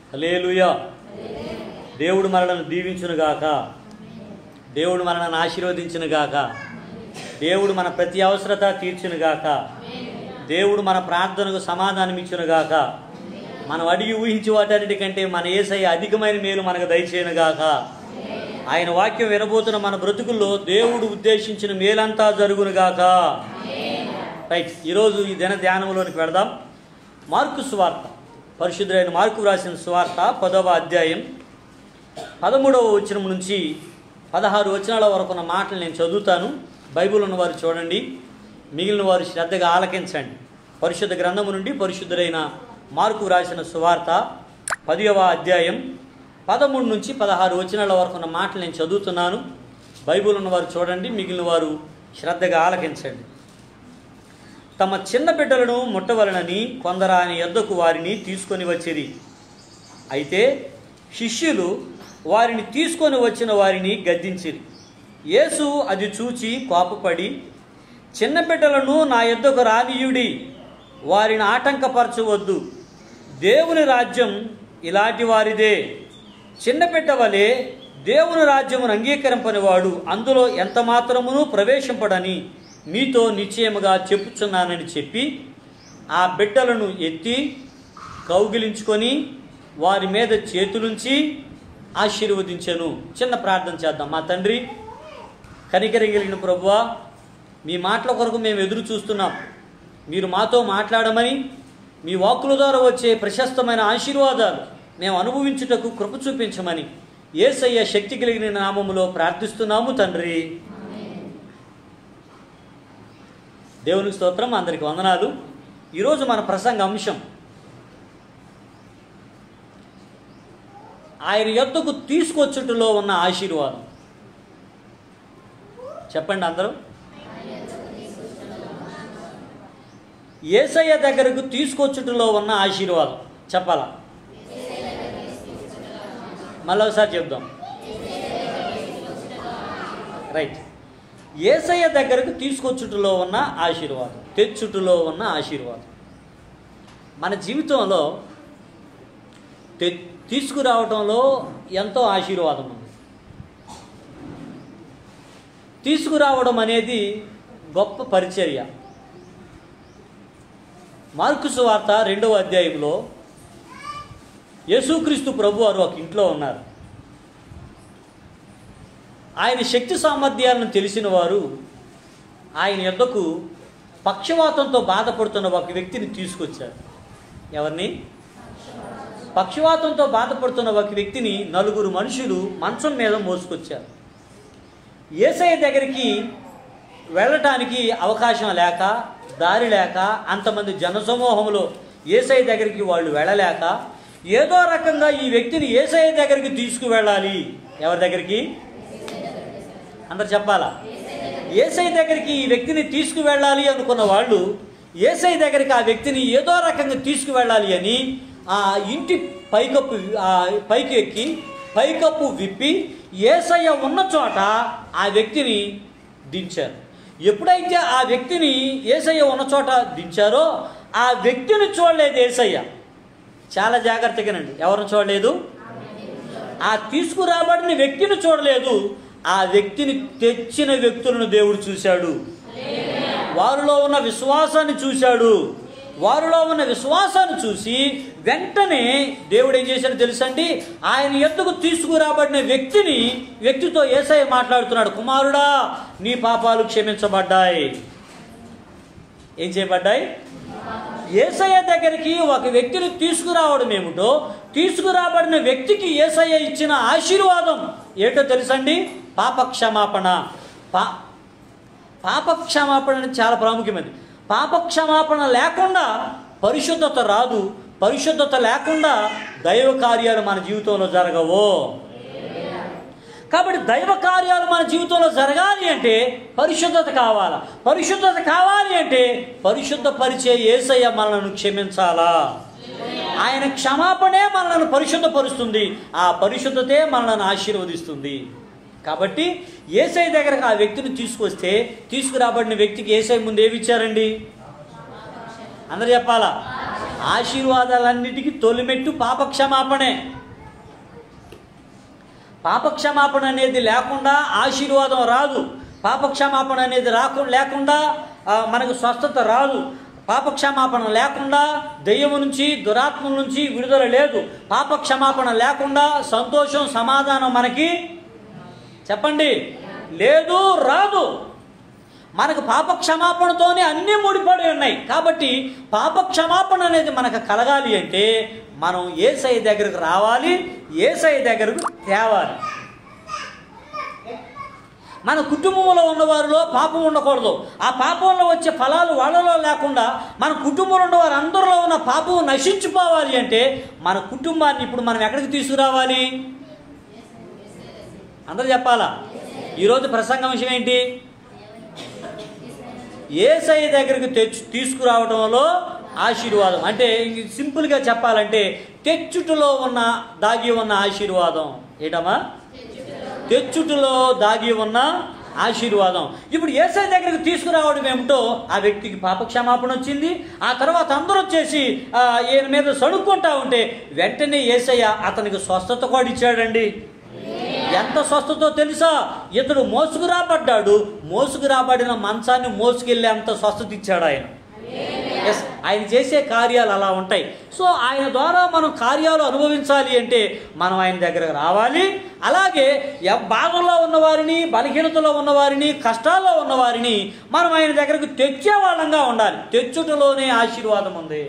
హల్లెలూయా దేవుడు మనలను దీవించునుగాక దేవుడు మనలను ఆశీర్వదించునుగాక దేవుడు మన ప్రతి అవసరత తీర్చునుగాక దేవుడు మన ప్రార్థనకు సమాధానం ఇచ్చునుగాక మనం అడిగి ఊహించి వాటన్నిటికంటే మన ఏసయ్య అధికమైన మేలు మనకు దయచేయనుగాక ఆయన వాక్యం వినబోతున్న మన బ్రతుకుల్లో దేవుడు ఉద్దేశించిన మేలంతా జరుగునుగాక రైట్ ఈరోజు ఈ దిన ధ్యానంలోనికి వెళదాం మార్కు సువార్త పరిశుద్ధులైన మార్కు రాసిన సువార్త పదవ అధ్యాయం పదమూడవ వచనం నుంచి పదహారు వచనాల వరకు ఉన్న మాటలు నేను చదువుతాను బైబిల్ ఉన్నవారు చూడండి మిగిలిన వారు శ్రద్ధగా ఆలకించండి పరిశుద్ధ గ్రంథము నుండి పరిశుద్ధులైన మార్కు రాసిన సువార్త పదివ అధ్యాయం పదమూడు నుంచి పదహారు వచనాల వరకు ఉన్న మాటలు నేను చదువుతున్నాను బైబిల్ ఉన్నవారు చూడండి మిగిలిన వారు శ్రద్ధగా ఆలకించండి తమ చిన్న బిడ్డలను ముట్టవలనని కొందరు ఆయన యొద్దకు వారిని తీసుకొని వచ్చిరి అయితే శిష్యులు వారిని తీసుకొని వచ్చిన వారిని గద్దించిరి యేసు అది చూచి కోపపడి చిన్న బిడ్డలను నా యొద్దకు రానియుడి వారిని ఆటంకపరచవద్దు దేవుని రాజ్యం ఇలాంటి వారిదే చిన్న బిడ్డ వలె దేవుని రాజ్యమును అంగీకరింపని వాడు అందులో ఎంత మాత్రమును ప్రవేశింపడని మీతో నిశ్చయముగా చెప్పుచున్నానని చెప్పి ఆ బిడ్డలను ఎత్తి కౌగిలించుకొని వారి మీద చేతులుంచి ఆశీర్వదించెను చిన్న ప్రార్థన చేద్దాం మా తండ్రి కనికరింగిలిన ప్రభువా మీ మాటల కొరకు మేము ఎదురు చూస్తున్నాం మీరు మాతో మాట్లాడమని మీ వాక్కుల ద్వారా వచ్చే ప్రశస్తమైన ఆశీర్వాదాలు మేము అనుభవించుటకు కృప చూపించమని ఏసయ్య శక్తి కలిగిన నామములో ప్రార్థిస్తున్నాము తండ్రి దేవునికి స్తోత్రం అందరికి వందనాలు ఈరోజు మన ప్రసంగ అంశం ఆయన యొద్దకు తీసుకొచ్చుటలో ఉన్న ఆశీర్వాదం చెప్పండి అందరూ ఏసయ్య దగ్గరకు తీసుకొచ్చుటలో ఉన్న ఆశీర్వాదం చెప్పాలా మళ్ళీ ఒకసారి చెప్దాం రైట్ ఏసయ్య దగ్గరకు తీసుకొచ్చుటలో ఉన్న ఆశీర్వాదం తెచ్చుటలో ఉన్న ఆశీర్వాదం మన జీవితంలో తె తీసుకురావడంలో ఎంతో ఆశీర్వాదం ఉంది తీసుకురావడం అనేది గొప్ప పరిచర్య మార్కు సువార్త రెండవ అధ్యాయంలో యేసుక్రీస్తు ప్రభు వారు ఒక ఇంట్లో ఉన్నారు ఆయన శక్తి సామర్థ్యాలను తెలిసిన వారు ఆయన యొద్దకు పక్షవాతంతో బాధపడుతున్న ఒక వ్యక్తిని తీసుకొచ్చారు ఎవరిని పక్షవాతంతో బాధపడుతున్న ఒక వ్యక్తిని నలుగురు మనుషులు మంచం మీద మోసుకొచ్చారు ఏసఐ దగ్గరికి వెళ్ళటానికి అవకాశం లేక దారి లేక అంతమంది జనసమూహంలో ఏసఐ దగ్గరికి వాళ్ళు వెళ్ళలేక ఏదో రకంగా ఈ వ్యక్తిని ఏసఐ దగ్గరికి తీసుకువెళ్ళాలి ఎవరి దగ్గరికి అందరు చెప్పాలా ఏసై దగ్గరికి ఈ వ్యక్తిని తీసుకువెళ్ళాలి అనుకున్న వాళ్ళు ఏసై దగ్గరికి ఆ వ్యక్తిని ఏదో రకంగా తీసుకువెళ్ళాలి అని ఆ ఇంటి పైకప్పు ఆ పైకి ఎక్కి పైకప్పు విప్పి ఏసయ్య ఉన్న చోట ఆ వ్యక్తిని దించారు ఎప్పుడైతే ఆ వ్యక్తిని ఏసయ్య ఉన్న చోట దించారో ఆ వ్యక్తిని చూడలేదు ఏసయ్య చాలా జాగ్రత్తగానండి ఎవరిని చూడలేదు ఆ తీసుకురాబడిన వ్యక్తిని చూడలేదు ఆ వ్యక్తిని తెచ్చిన వ్యక్తులను దేవుడు చూశాడు వారిలో ఉన్న విశ్వాసాన్ని చూశాడు వారిలో ఉన్న విశ్వాసాన్ని చూసి వెంటనే దేవుడు ఏం చేశాడు తెలుసండి ఆయన ఎద్దుకు తీసుకురాబడిన వ్యక్తిని వ్యక్తితో ఏసఐ మాట్లాడుతున్నాడు కుమారుడా నీ పాపాలు క్షమించబడ్డాయి ఏం చేయబడ్డాయి ఏసయ్య దగ్గరికి ఒక వ్యక్తిని తీసుకురావడం ఏమిటో తీసుకురాబడిన వ్యక్తికి ఏసయ్య ఇచ్చిన ఆశీర్వాదం ఏంటో తెలుసండి పాపక్షమాపణ పా పాపక్షమాపణ అనేది చాలా ప్రాముఖ్యమైనది పాపక్షమాపణ లేకుండా పరిశుద్ధత రాదు పరిశుద్ధత లేకుండా దైవ కార్యాలు మన జీవితంలో జరగవు కాబట్టి దైవ కార్యాలు మన జీవితంలో జరగాలి అంటే పరిశుద్ధత కావాలా పరిశుద్ధత కావాలి అంటే పరిశుద్ధ పరిచే ఏసయ్య మనలను క్షమించాలా ఆయన క్షమాపణే మనలను పరిశుద్ధపరుస్తుంది ఆ పరిశుద్ధతే మనలను ఆశీర్వదిస్తుంది కాబట్టి ఏసై దగ్గరకు ఆ వ్యక్తిని తీసుకొస్తే తీసుకురాబడిన వ్యక్తికి ఏసై ముందు ఏమి ఇచ్చారండి అందరు చెప్పాలా ఆశీర్వాదాలన్నిటికీ తొలిమెట్టు పాపక్షమాపణే పాపక్షమాపణ అనేది లేకుండా ఆశీర్వాదం రాదు పాపక్షమాపణ అనేది రాకుండా లేకుండా ఆ, మనకు స్వస్థత రాదు పాపక్షమాపణ లేకుండా దెయ్యం నుంచి దురాత్మల నుంచి విడుదల లేదు పాపక్షమాపణ లేకుండా సంతోషం సమాధానం మనకి చెప్పండి లేదు రాదు మనకు పాప క్షమాపణతోనే అన్నీ ముడిపడి ఉన్నాయి కాబట్టి పాప క్షమాపణ అనేది మనకు కలగాలి అంటే మనం ఏసై దగ్గరకు రావాలి ఏసై దగ్గరకు తేవాలి మన కుటుంబంలో ఉన్నవారిలో పాపం ఉండకూడదు ఆ పాపంలో వచ్చే ఫలాలు వాళ్ళలో లేకుండా మన కుటుంబంలో ఉన్న వారు అందరిలో ఉన్న పాపం నశించిపోవాలి అంటే మన కుటుంబాన్ని ఇప్పుడు మనం ఎక్కడికి తీసుకురావాలి అందరూ చెప్పాలా ఈరోజు ప్రసంగం విషయం ఏంటి ఏసై దగ్గరికి తెచ్చు తీసుకురావడంలో ఆశీర్వాదం అంటే ఇంక సింపుల్గా చెప్పాలంటే తెచ్చుటలో ఉన్న దాగి ఉన్న ఆశీర్వాదం ఏంటమ్మా తెచ్చుటలో దాగి ఉన్న ఆశీర్వాదం ఇప్పుడు ఏసై దగ్గరికి తీసుకురావడం ఏమిటో ఆ వ్యక్తికి పాపక్షమాపణ వచ్చింది ఆ తర్వాత అందరూ వచ్చేసి ఆ, ఈయన మీద సణుక్కుంటా ఉంటే వెంటనే ఏసయ్య అతనికి స్వస్థత కూడా ఇచ్చాడండి ఎంత స్వస్థతో తెలుసా ఇతడు మోసుకురాబడ్డాడు మోసుకురాబడిన మంచాన్ని మోసుకెళ్ళి అంత స్వస్థత ఇచ్చాడు ఆయన ఎస్ ఆయన చేసే కార్యాలు అలా ఉంటాయి సో ఆయన ద్వారా మనం కార్యాలు అనుభవించాలి అంటే మనం ఆయన దగ్గరకు రావాలి అలాగే ఎ- బాధల్లో ఉన్నవారిని బలహీనతలో ఉన్నవారిని కష్టాల్లో ఉన్నవారిని మనం ఆయన దగ్గరకు తెచ్చే వాళ్ళంగా ఉండాలి తెచ్చుటలోనే ఆశీర్వాదం ఉంది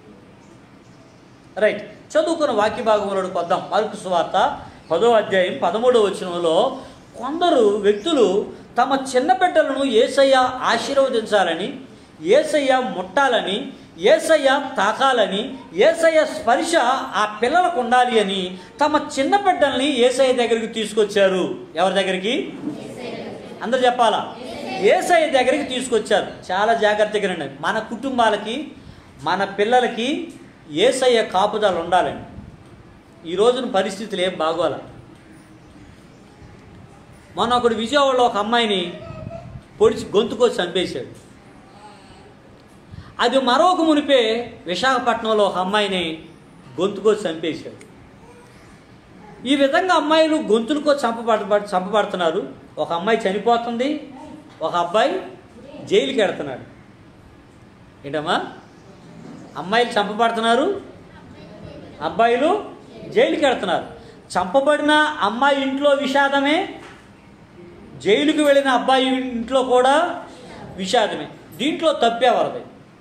రైట్ చదువుకున్న వాక్య భాగంలోకి వద్దాం మార్కు సువార్త పదో అధ్యాయం పదమూడవ వచనంలో కొందరు వ్యక్తులు తమ చిన్న బిడ్డలను ఏసయ్య ఆశీర్వదించాలని ఏసయ్య ముట్టాలని ఏసయ్య తాకాలని ఏసయ్య స్పర్శ ఆ పిల్లలకు ఉండాలి అని తమ చిన్న బిడ్డల్ని ఏసయ్య దగ్గరికి తీసుకొచ్చారు ఎవరి దగ్గరికి అందరు చెప్పాలా ఏసయ్య దగ్గరికి తీసుకొచ్చారు చాలా జాగ్రత్తగా రండి మన కుటుంబాలకి మన పిల్లలకి ఏసయ్య కాపుదలు ఉండాలండి ఈ రోజున పరిస్థితులు ఏం బాగోల మొన్న ఒకడు విజయవాడలో ఒక అమ్మాయిని పొడిచి గొంతుకొచ్చి చంపేశాడు అది మరొక మునిపే విశాఖపట్నంలో ఒక అమ్మాయిని గొంతుకొచ్చి చంపేశాడు ఈ విధంగా అమ్మాయిలు గొంతులకో చంపబడ చంపబడుతున్నారు ఒక అమ్మాయి చనిపోతుంది ఒక అబ్బాయి జైలుకి వెడుతున్నాడు ఏంటమ్మా అమ్మాయిలు చంపబడుతున్నారు అబ్బాయిలు జైలుకి వెడుతున్నారు చంపబడిన అమ్మాయి ఇంట్లో విషాదమే జైలుకి వెళ్ళిన అబ్బాయి ఇంట్లో కూడా విషాదమే దీంట్లో తప్పేవరది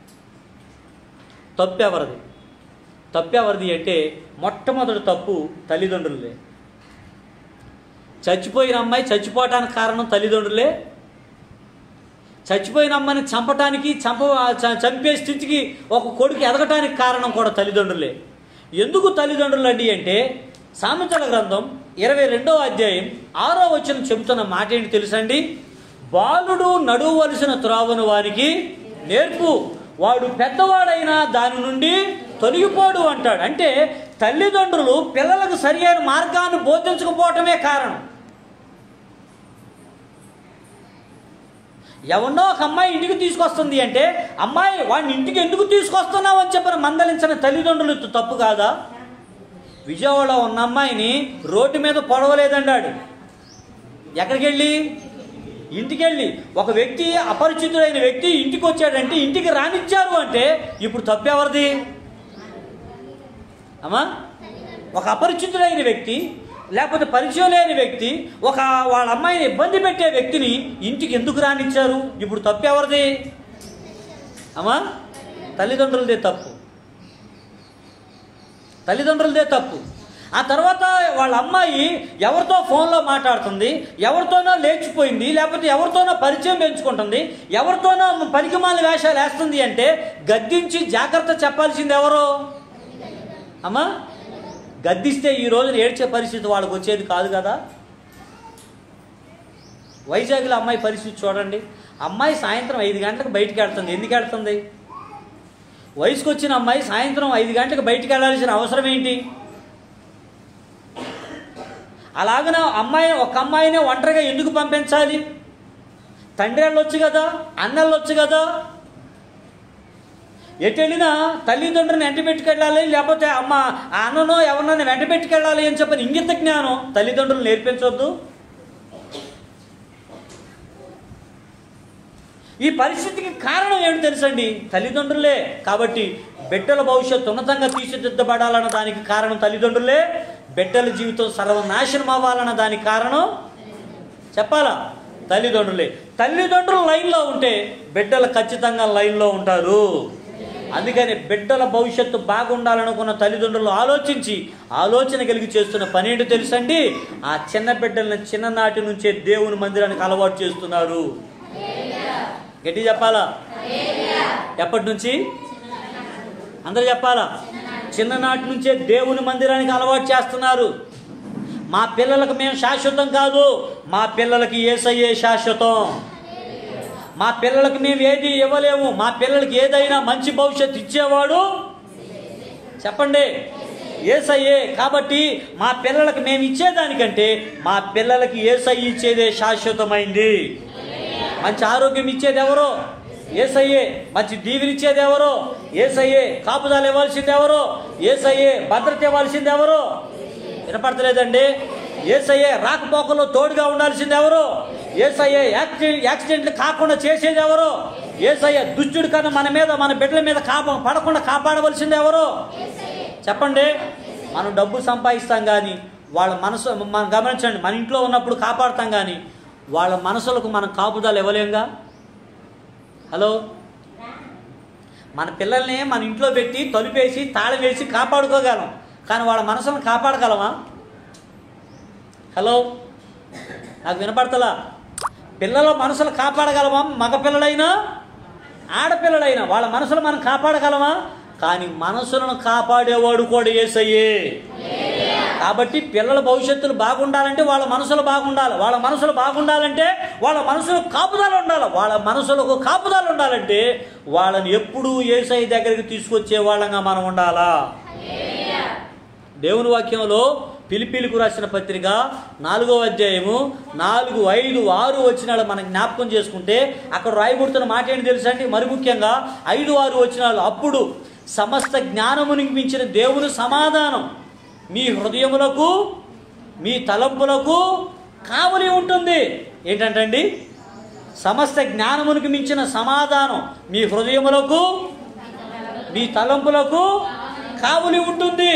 తప్పేవరది తప్పేవరది అంటే మొట్టమొదటి తప్పు తల్లిదండ్రులే చచ్చిపోయిన అమ్మాయి చచ్చిపోవటానికి కారణం తల్లిదండ్రులే చచ్చిపోయిన అమ్మాయిని చంపటానికి చంప చ- చంపే స్థితికి ఒక కొడుకు ఎదగటానికి కారణం కూడా తల్లిదండ్రులే ఎందుకు తల్లిదండ్రులు అండి అంటే సామెతల గ్రంథం ఇరవై రెండవ అధ్యాయం ఆరో వచనం చెబుతున్న మాట ఏంటి తెలుసండి బాలుడు నడువలసిన త్రోవను వారికి నేర్పు వాడు పెద్దవాడైనా దాని నుండి తొలగిపోడు అంటాడు అంటే తల్లిదండ్రులు పిల్లలకు సరియైన మార్గాన్ని బోధించకపోవటమే కారణం ఎవరినో ఒక అమ్మాయి ఇంటికి తీసుకొస్తుంది అంటే అమ్మాయి వాడిని ఇంటికి ఎందుకు తీసుకొస్తున్నావు అని చెప్పిన మందలించిన తల్లిదండ్రులు తప్పు కాదా విజయవాడలో ఉన్న అమ్మాయిని రోడ్డు మీద పొడవలేదన్నాడు ఎక్కడికి వెళ్ళి ఇంటికి వెళ్ళి ఒక వ్యక్తి అపరిచితుడైన వ్యక్తి ఇంటికి వచ్చాడంటే ఇంటికి రానిచ్చారు అంటే ఇప్పుడు తప్పెవరిది అమ్మా ఒక అపరిచితుడైన వ్యక్తి లేకపోతే పరిచయం లేని వ్యక్తి ఒక వాళ్ళ అమ్మాయిని ఇబ్బంది పెట్టే వ్యక్తిని ఇంటికి ఎందుకు రానిచ్చారు ఇప్పుడు తప్పు ఎవరిది అమ్మా తల్లిదండ్రులదే తప్పు తల్లిదండ్రులదే తప్పు ఆ తర్వాత వాళ్ళ అమ్మాయి ఎవరితో ఫోన్లో మాట్లాడుతుంది ఎవరితోనో లేచిపోయింది లేకపోతే ఎవరితోనో పరిచయం పెంచుకుంటుంది ఎవరితోనో పనికిమాల వేషాలు వేస్తుంది అంటే గద్దించి జాగ్రత్త చెప్పాల్సింది ఎవరు అమ్మా గద్దిస్తే ఈ రోజున ఏడ్చే పరిస్థితి వాళ్ళకి వచ్చేది కాదు కదా వైజాగ్లో అమ్మాయి పరిస్థితి చూడండి అమ్మాయి సాయంత్రం ఐదు గంటలకు బయటికి వెళ్తుంది ఎందుకు వెళ్తుంది వయసుకు వచ్చిన అమ్మాయి సాయంత్రం ఐదు గంటలకు బయటికి వెళ్ళాల్సిన అవసరం ఏంటి అలాగన అమ్మాయి ఒక అమ్మాయినే ఒంటరిగా ఎందుకు పంపించాలి తండ్రి వెళ్ళొచ్చు కదా అన్న వెళ్ళొచ్చు కదా ఎటు వెళ్ళినా తల్లిదండ్రులను వెంట పెట్టుకెళ్ళాలి లేకపోతే అమ్మ ఆ అన్ననో ఎవరినైనా వెంట పెట్టుకెళ్ళాలి అని చెప్పని ఇంగిత జ్ఞానం తల్లిదండ్రులు నేర్పించవద్దు ఈ పరిస్థితికి కారణం ఏమిటి తెలుసండి తల్లిదండ్రులే కాబట్టి బిడ్డల భవిష్యత్తు ఉన్నతంగా తీర్చిదిద్దబడాలన్న దానికి కారణం తల్లిదండ్రులే బిడ్డల జీవితం సర్వనాశనం అవ్వాలన్న దానికి కారణం చెప్పాలా తల్లిదండ్రులే తల్లిదండ్రులు లైన్లో ఉంటే బిడ్డలు ఖచ్చితంగా లైన్లో ఉంటారు అందుకని బిడ్డల భవిష్యత్తు బాగుండాలనుకున్న తల్లిదండ్రులు ఆలోచించి ఆలోచన కలిగి చేస్తున్న పని ఏంటో తెలుసండి ఆ చిన్న బిడ్డల్ని చిన్ననాటి నుంచే దేవుని మందిరానికి అలవాటు చేస్తున్నారు గట్టి చెప్పాలా ఎప్పటి నుంచి అందరు చెప్పాలా చిన్ననాటి నుంచే దేవుని మందిరానికి అలవాటు చేస్తున్నారు మా పిల్లలకు మేము శాశ్వతం కాదు మా పిల్లలకి ఏసయ్యే శాశ్వతం మా పిల్లలకు మేము ఏది ఇవ్వలేము మా పిల్లలకి ఏదైనా మంచి భవిష్యత్తు ఇచ్చేవాడు చెప్పండి ఏసయ్యే కాబట్టి మా పిల్లలకు మేము ఇచ్చేదానికంటే మా పిల్లలకి ఏసై ఇచ్చేదే శాశ్వతమైంది మంచి ఆరోగ్యం ఇచ్చేది ఎవరో ఏసయ్యే మంచి దీవెనిచ్చేది ఎవరో ఏసయ్యే కాపుదాలు ఇవ్వాల్సింది ఎవరో ఏసయ్యే భద్రత ఇవ్వాల్సింది ఎవరో వినపడతలేదండి ఏసయ్యే రాకపోకల్లో తోడుగా ఉండాల్సింది ఎవరు ఏసయ్యే యాక్సిడెంట్ యాక్సిడెంట్లు కాకుండా చేసేది ఎవరు ఏసయ్య దుష్టుడి కన్నా మన మీద మన బిడ్డల మీద కాప పడకుండా కాపాడవలసింది ఎవరు చెప్పండి మనం డబ్బు సంపాదిస్తాం కానీ వాళ్ళ మనసు మనం గమనించండి మన ఇంట్లో ఉన్నప్పుడు కాపాడుతాం కానీ వాళ్ళ మనసులకు మనం కాపుదాలు ఇవ్వలేంగా హలో మన పిల్లల్ని మన ఇంట్లో పెట్టి తలుపేసి తాళం వేసి కాపాడుకోగలం కానీ వాళ్ళ మనసులను కాపాడగలమా హలో నాకు వినపడతలా పిల్లల మనసులు కాపాడగలమా మగ పిల్లలైనా ఆడపిల్లలైనా వాళ్ళ మనసులు మనం కాపాడగలమా కానీ మనసులను కాపాడేవాడు కూడా ఏసయ్యే కాబట్టి పిల్లల భవిష్యత్తులు బాగుండాలంటే వాళ్ళ మనసులు బాగుండాలి వాళ్ళ మనసులు బాగుండాలంటే వాళ్ళ మనసులు కాపుదాలు ఉండాలి వాళ్ళ మనసులకు కాపుదాలు ఉండాలంటే వాళ్ళని ఎప్పుడూ ఏసై దగ్గరికి తీసుకొచ్చే వాళ్ళంగా మనం ఉండాలా దేవుని వాక్యంలో పిలిపిలికు రాసిన పత్రిక నాలుగో అధ్యాయము నాలుగు ఐదు ఆరు వచ్చినాలు మనం జ్ఞాపకం చేసుకుంటే అక్కడ రాయబడుతున్న మాట ఏంటి తెలుసా అండి మరి ముఖ్యంగా ఐదు ఆరు వచ్చినాలు అప్పుడు సమస్త జ్ఞానమునికి మించిన దేవుని సమాధానం మీ హృదయములకు మీ తలంపులకు కావలి ఉంటుంది ఏంటంటండి సమస్త జ్ఞానమునికి మించిన సమాధానం మీ హృదయములకు మీ తలంపులకు కావులి ఉంటుంది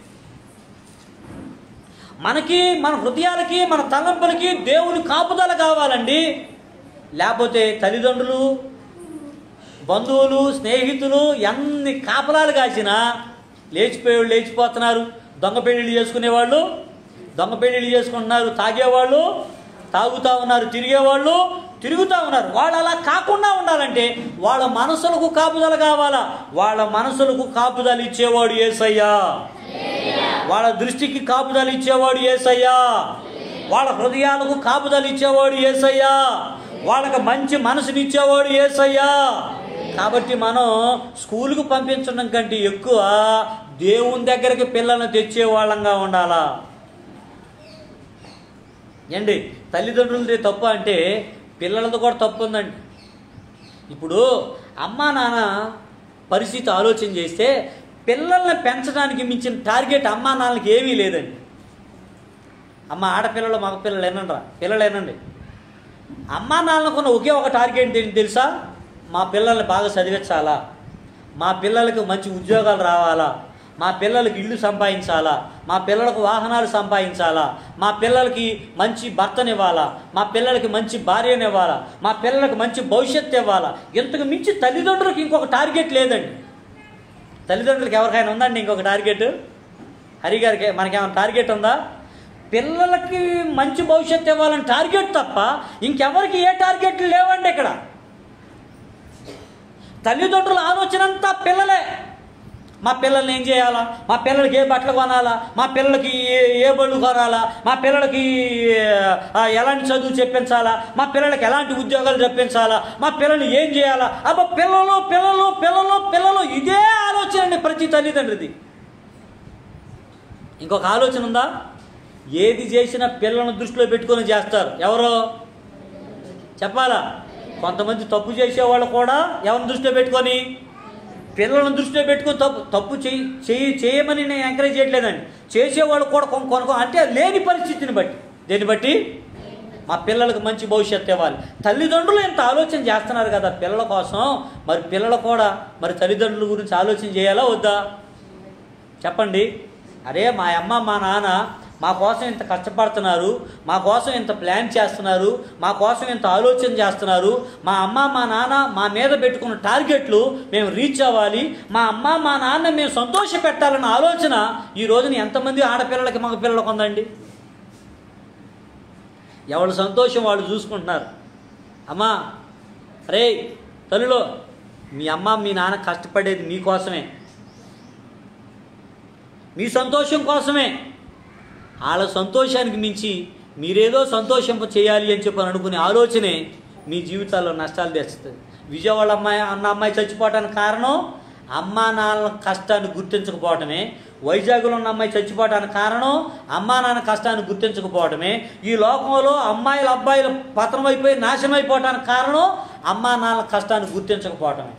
మనకి మన హృదయాలకి మన తలంపులకి దేవుని కాపుదల కావాలండి లేకపోతే తల్లిదండ్రులు బంధువులు స్నేహితులు ఎన్ని కాపలాలు కాసినా లేచిపోయేవాళ్ళు లేచిపోతున్నారు దొంగ పెళ్ళిళ్ళు చేసుకునేవాళ్ళు దొంగ పెళ్ళిళ్ళు చేసుకుంటున్నారు తాగేవాళ్ళు తాగుతూ ఉన్నారు తిరిగేవాళ్ళు తిరుగుతూ ఉన్నారు వాళ్ళు అలా కాకుండా ఉండాలంటే వాళ్ళ మనసులకు కాపుదల కావాలా వాళ్ళ మనసులకు కాపుదల ఇచ్చేవాడు ఏసయ్యా వాళ్ళ దృష్టికి కాపుదల ఇచ్చేవాడు ఏసయ్యా వాళ్ళ హృదయాలకు కాపుదల ఇచ్చేవాడు ఏసయ్యా వాళ్ళకి మంచి మనసునిచ్చేవాడు ఏసయ్యా కాబట్టి మనం స్కూల్కి పంపించడం కంటే ఎక్కువ దేవుని దగ్గరికి పిల్లల్ని తెచ్చే వాళ్ళంగా ఉండాలా ఏండి తల్లిదండ్రులది తప్పు అంటే పిల్లలది కూడా తప్పు ఉందండి ఇప్పుడు అమ్మా నాన్న పరిస్థితి ఆలోచన చేస్తే పిల్లల్ని పెంచడానికి మించిన టార్గెట్ అమ్మా నాన్నలకి ఏమీ లేదండి అమ్మ ఆడపిల్లలు మగ పిల్లలు ఏనండి పిల్లలు ఏనండి అమ్మా నాన్నకున్న ఒకే ఒక టార్గెట్ ఏంటి తెలుసా మా పిల్లల్ని బాగా చదివించాలా మా పిల్లలకు మంచి ఉద్యోగాలు రావాలా మా పిల్లలకి ఇల్లు సంపాదించాలా మా పిల్లలకు వాహనాలు సంపాదించాలా మా పిల్లలకి మంచి భర్తనివ్వాలా మా పిల్లలకి మంచి భార్యనివ్వాలా మా పిల్లలకి మంచి భవిష్యత్తు ఇవ్వాలా ఇంతకు మించి తల్లిదండ్రులకు ఇంకొక టార్గెట్ లేదండి తల్లిదండ్రులకి ఎవరికైనా ఉందండి ఇంకొక టార్గెట్ హరి గారికి మనకేమైనా టార్గెట్ ఉందా పిల్లలకి మంచి భవిష్యత్తు ఇవ్వాలని టార్గెట్ తప్ప ఇంకెవరికి ఏ టార్గెట్లు లేవండి ఇక్కడ తల్లిదండ్రుల ఆలోచన అంతా పిల్లలే మా పిల్లల్ని ఏం చేయాలా మా పిల్లలకి ఏ బట్టలు కొనాలా మా పిల్లలకి ఏ ఏ బళ్ళు కొనాలా మా పిల్లలకి ఆ, ఎలాంటి చదువు చెప్పించాలా మా పిల్లలకి ఎలాంటి ఉద్యోగాలు చెప్పించాలా మా పిల్లల్ని ఏం చేయాలా అబ్బా పిల్లలు పిల్లలు పిల్లలు పిల్లలు ఇదే ఆలోచన అండి ప్రతి తల్లిదండ్రిది ఇంకొక ఆలోచన ఉందా ఏది చేసినా పిల్లలను దృష్టిలో పెట్టుకొని చేస్తారు ఎవరో చెప్పాలా కొంతమంది తప్పు చేసేవాళ్ళు కూడా ఎవరిని దృష్టిలో పెట్టుకొని పిల్లలను దృష్టిలో పెట్టుకొని తప్పు తప్పు చేయి చేయి చేయమని నేను ఎంకరేజ్ చేయట్లేదండి చేసేవాళ్ళు కూడా కొను కొనుక్కో అంటే లేని పరిస్థితిని బట్టి దేన్ని బట్టి మా పిల్లలకు మంచి భవిష్యత్తు ఇవ్వాలి తల్లిదండ్రులు ఇంత ఆలోచన చేస్తున్నారు కదా పిల్లల కోసం మరి పిల్లలు కూడా మరి తల్లిదండ్రుల గురించి ఆలోచన చేయాలా వద్దా చెప్పండి అరే మా అమ్మ మా నాన్న మా కోసం ఇంత కష్టపడుతున్నారు మా కోసం ఇంత ప్లాన్ చేస్తున్నారు మా కోసం ఇంత ఆలోచన చేస్తున్నారు మా అమ్మ మా నాన్న మా మీద పెట్టుకున్న టార్గెట్లు మేము రీచ్ అవ్వాలి మా అమ్మ మా నాన్న మేము సంతోష పెట్టాలన్న ఆలోచన ఈ రోజున ఎంతమంది ఆడపిల్లలకి మగ పిల్లలకు ఉందండి ఎవరి సంతోషం వాళ్ళు చూసుకుంటున్నారు అమ్మా రే తల్లిలో మీ అమ్మ మీ నాన్న కష్టపడేది మీకోసమే మీ సంతోషం కోసమే వాళ్ళ సంతోషానికి మించి మీరేదో సంతోషింప చేయాలి అని చెప్పని అనుకునే ఆలోచనే మీ జీవితాల్లో నష్టాలు తెస్తుంది విజయవాడ అమ్మాయి అన్న అమ్మాయి చచ్చిపోవడానికి కారణం అమ్మా నాన్న కష్టాన్ని గుర్తించకపోవటమే వైజాగ్లో ఉన్న అమ్మాయి చచ్చిపోవడానికి కారణం అమ్మా నాన్న కష్టాన్ని గుర్తించకపోవటమే ఈ లోకంలో అమ్మాయిల అబ్బాయిలు పతనం అయిపోయి నాశనం అయిపోవటానికి కారణం అమ్మా నాన్న కష్టాన్ని గుర్తించకపోవటమే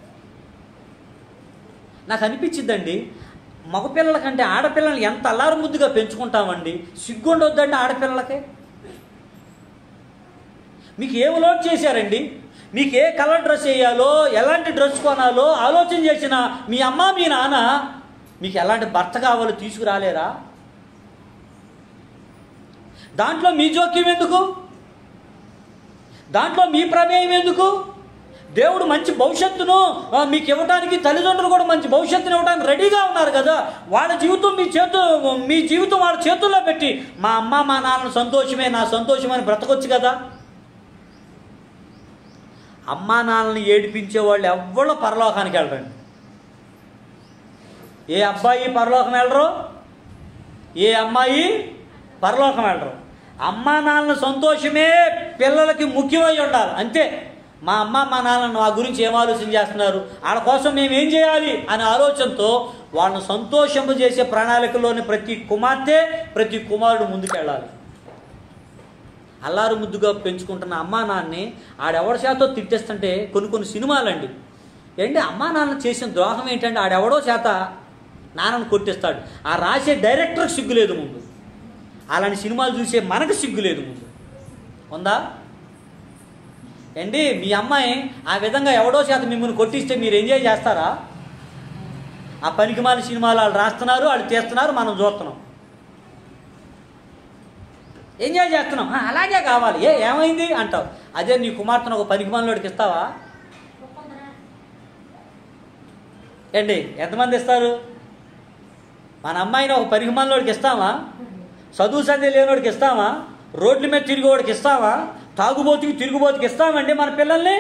నాకు అనిపించిందండి మగపిల్లల కంటే ఆడపిల్లల్ని ఎంత అల్లారు ముద్దుగా పెంచుకుంటామండి సిగ్గుండొద్దండి ఆడపిల్లలకి మీకు ఏం లోడ్ చేశారండి మీకు ఏ కలర్ డ్రెస్ వేయాలో ఎలాంటి డ్రెస్ కొనాలో ఆలోచన చేసిన మీ అమ్మ మీ నాన్న మీకు ఎలాంటి భర్త కావాలో తీసుకురాలేరా దాంట్లో మీ జోక్యం ఎందుకు దాంట్లో మీ ప్రమేయం ఎందుకు దేవుడు మంచి భవిష్యత్తును ఆ, మీకు ఇవ్వడానికి తల్లిదండ్రులు కూడా మంచి భవిష్యత్తును ఇవ్వడానికి రెడీగా ఉన్నారు కదా వాళ్ళ జీవితం మీ చేతు మీ జీవితం వాళ్ళ చేతుల్లో పెట్టి మా అమ్మ మా నాన్న సంతోషమే నా సంతోషమని బ్రతకొచ్చు కదా అమ్మా నాన్నని ఏడిపించే వాళ్ళు ఎవ్వరూ పరలోకానికి వెళ్ళరండి ఏ అబ్బాయి పరలోకం వెళ్ళరు ఏ అమ్మాయి పరలోకం వెళ్ళరు అమ్మా నాన్న సంతోషమే పిల్లలకి ముఖ్యమై ఉండాలి అంతే మా అమ్మ మా నాన్న మా గురించి ఏం ఆలోచన చేస్తున్నారు వాళ్ళ కోసం మేము ఏం చేయాలి అనే ఆలోచనతో వాళ్ళని సంతోషింపజేసే ప్రణాళికలోని ప్రతి కుమార్తె ప్రతి కుమారుడు ముందుకెళ్ళాలి అల్లారు ముద్దుగా పెంచుకుంటున్న అమ్మా నాన్నని ఆడెవడి చేతో తిట్టేస్తుంటే కొన్ని కొన్ని సినిమాలండి ఏంటి అమ్మా నాన్న చేసిన ద్రోహం ఏంటంటే ఆడెవడో చేత నాన్నను కొట్టిస్తాడు ఆ రాసే డైరెక్టర్కి సిగ్గు లేదు ముందు అలాంటి సినిమాలు చూసే మనకు సిగ్గు లేదు ముందు ఉందా ఏంటి మీ అమ్మాయి ఆ విధంగా ఎవడో చేత మిమ్మల్ని కొట్టిస్తే మీరు ఎంజాయ్ చేస్తారా ఆ పనికిమాల సినిమాలు వాళ్ళు రాస్తున్నారు వాళ్ళు తీస్తున్నారు మనం చూస్తున్నాం ఎంజాయ్ చేస్తున్నాం "ఆ, అలాగే కావాలి ఏ ఏమైంది అంటావు అదే నీ కుమార్తెను ఒక పనికిమాలోడికి ఇస్తావా ఏంటి ఎంతమంది ఇస్తారు మన అమ్మాయిని ఒక పనికిమాలోడికి ఇస్తామా చదువు సంధ్య లేనివాడికి ఇస్తామా రోడ్ల మీద తిరిగేవాడికి ఇస్తామా తాగుబోతుకి తిరుగుబోతుకి ఇస్తామండి మన పిల్లల్ని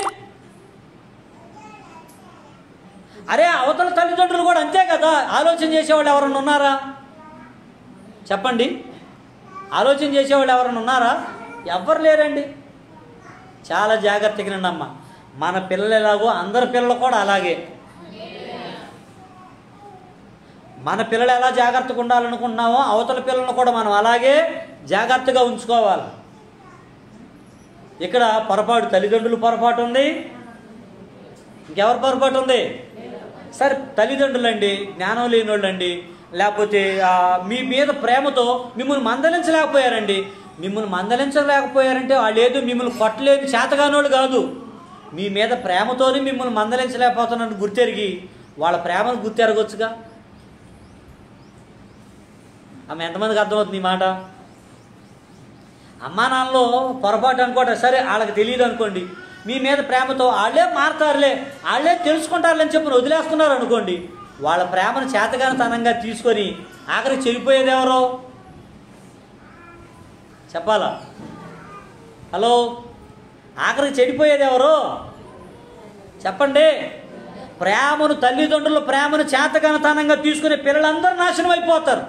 అరే అవతల తల్లిదండ్రులు కూడా అంతే కదా ఆలోచన చేసేవాళ్ళు ఎవరన్నా ఉన్నారా చెప్పండి ఆలోచన చేసేవాళ్ళు ఎవరైనా ఉన్నారా ఎవ్వరు లేరండి చాలా జాగ్రత్తగా రండి అమ్మ మన పిల్లలు ఎలాగో అందరి పిల్లలు కూడా అలాగే మన పిల్లలు ఎలా జాగ్రత్తగా ఉండాలనుకుంటున్నామో అవతల పిల్లలను కూడా మనం అలాగే జాగ్రత్తగా ఉంచుకోవాలి ఇక్కడ పొరపాటు తల్లిదండ్రులు పొరపాటు ఉంది ఇంకెవరి పొరపాటు ఉంది సరే తల్లిదండ్రులు అండి జ్ఞానం లేని వాళ్ళండి లేకపోతే ఆ, మీ మీద ప్రేమతో మిమ్మల్ని మందలించలేకపోయారండి మిమ్మల్ని మందలించలేకపోయారంటే వాళ్ళు ఏదో మిమ్మల్ని కొట్టలేదు చేతగానోళ్ళు కాదు మీ మీద ప్రేమతోనే మిమ్మల్ని మందలించలేకపోతున్నట్టు గుర్తెరిగి వాళ్ళ ప్రేమను గుర్తెరగొచ్చుగా ఆమె ఎంతమందికి అర్థమవుతుంది ఈ మాట అమ్మా నాన్నలో పొరపాటు అనుకోట సరే వాళ్ళకి తెలియదు అనుకోండి మీ మీద ప్రేమతో వాళ్ళే మారతారులే వాళ్ళే తెలుసుకుంటారులే చెప్పి వదిలేస్తున్నారు అనుకోండి వాళ్ళ ప్రేమను చేతగానితనంగా తీసుకొని ఆఖరికి చెడిపోయేది ఎవరో చెప్పాలా హలో ఆఖరికి చెడిపోయేది ఎవరు చెప్పండి ప్రేమను తల్లిదండ్రుల ప్రేమను చేతగానితనంగా తీసుకునే పిల్లలందరూ నాశనం అయిపోతారు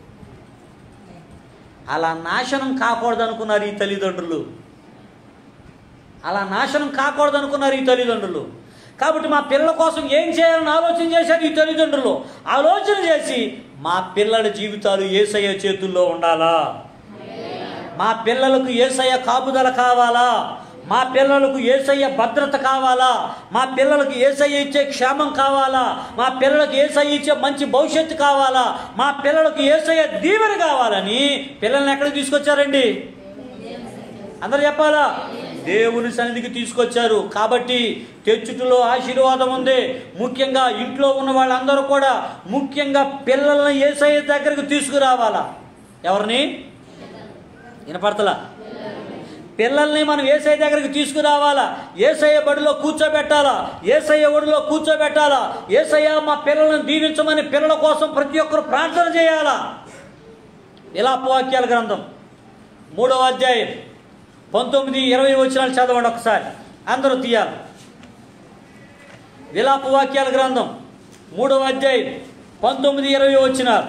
అలా నాశనం కాకూడదు అనుకున్నారు ఈ తల్లిదండ్రులు అలా నాశనం కాకూడదు అనుకున్నారు ఈ తల్లిదండ్రులు కాబట్టి మా పిల్లల కోసం ఏం చేయాలని ఆలోచన చేశారు ఈ తల్లిదండ్రులు ఆలోచన చేసి మా పిల్లల జీవితాలు ఏసయ్య చేతుల్లో ఉండాలా మా పిల్లలకు ఏసయ్య కాపుదల కావాలా మా పిల్లలకు ఏసయ్య భద్రత కావాలా మా పిల్లలకు ఏసయ్య ఇచ్చే క్షేమం కావాలా మా పిల్లలకు ఏసయ్య ఇచ్చే మంచి భవిష్యత్తు కావాలా మా పిల్లలకు ఏసయ్య దీవెన కావాలని పిల్లల్ని ఎక్కడికి తీసుకొచ్చారండి అందరు చెప్పాలా దేవుని సన్నిధికి తీసుకొచ్చారు కాబట్టి తెచ్చుటలో ఆశీర్వాదం ఉంది ముఖ్యంగా ఇంట్లో ఉన్న వాళ్ళందరూ కూడా ముఖ్యంగా పిల్లల్ని ఏసయ్య దగ్గరకు తీసుకురావాలా ఎవరిని వినపడతలా పిల్లల్ని మనం ఏసఐ దగ్గరికి తీసుకురావాలా ఏసయ్య బడిలో కూర్చోబెట్టాలా ఏసయ్య ఒడిలో కూర్చోబెట్టాలా ఏసయ్య మా పిల్లలను దీవించమని పిల్లల కోసం ప్రతి ఒక్కరు ప్రార్థన చేయాలా ఇలా వాక్యాల గ్రంథం మూడవ అధ్యాయం పంతొమ్మిది ఇరవై వచనాలు చదవండి ఒకసారి అందరూ తీయాలి విలాప వాక్యాల గ్రంథం మూడవ అధ్యాయం పంతొమ్మిది ఇరవై వచ్చినారు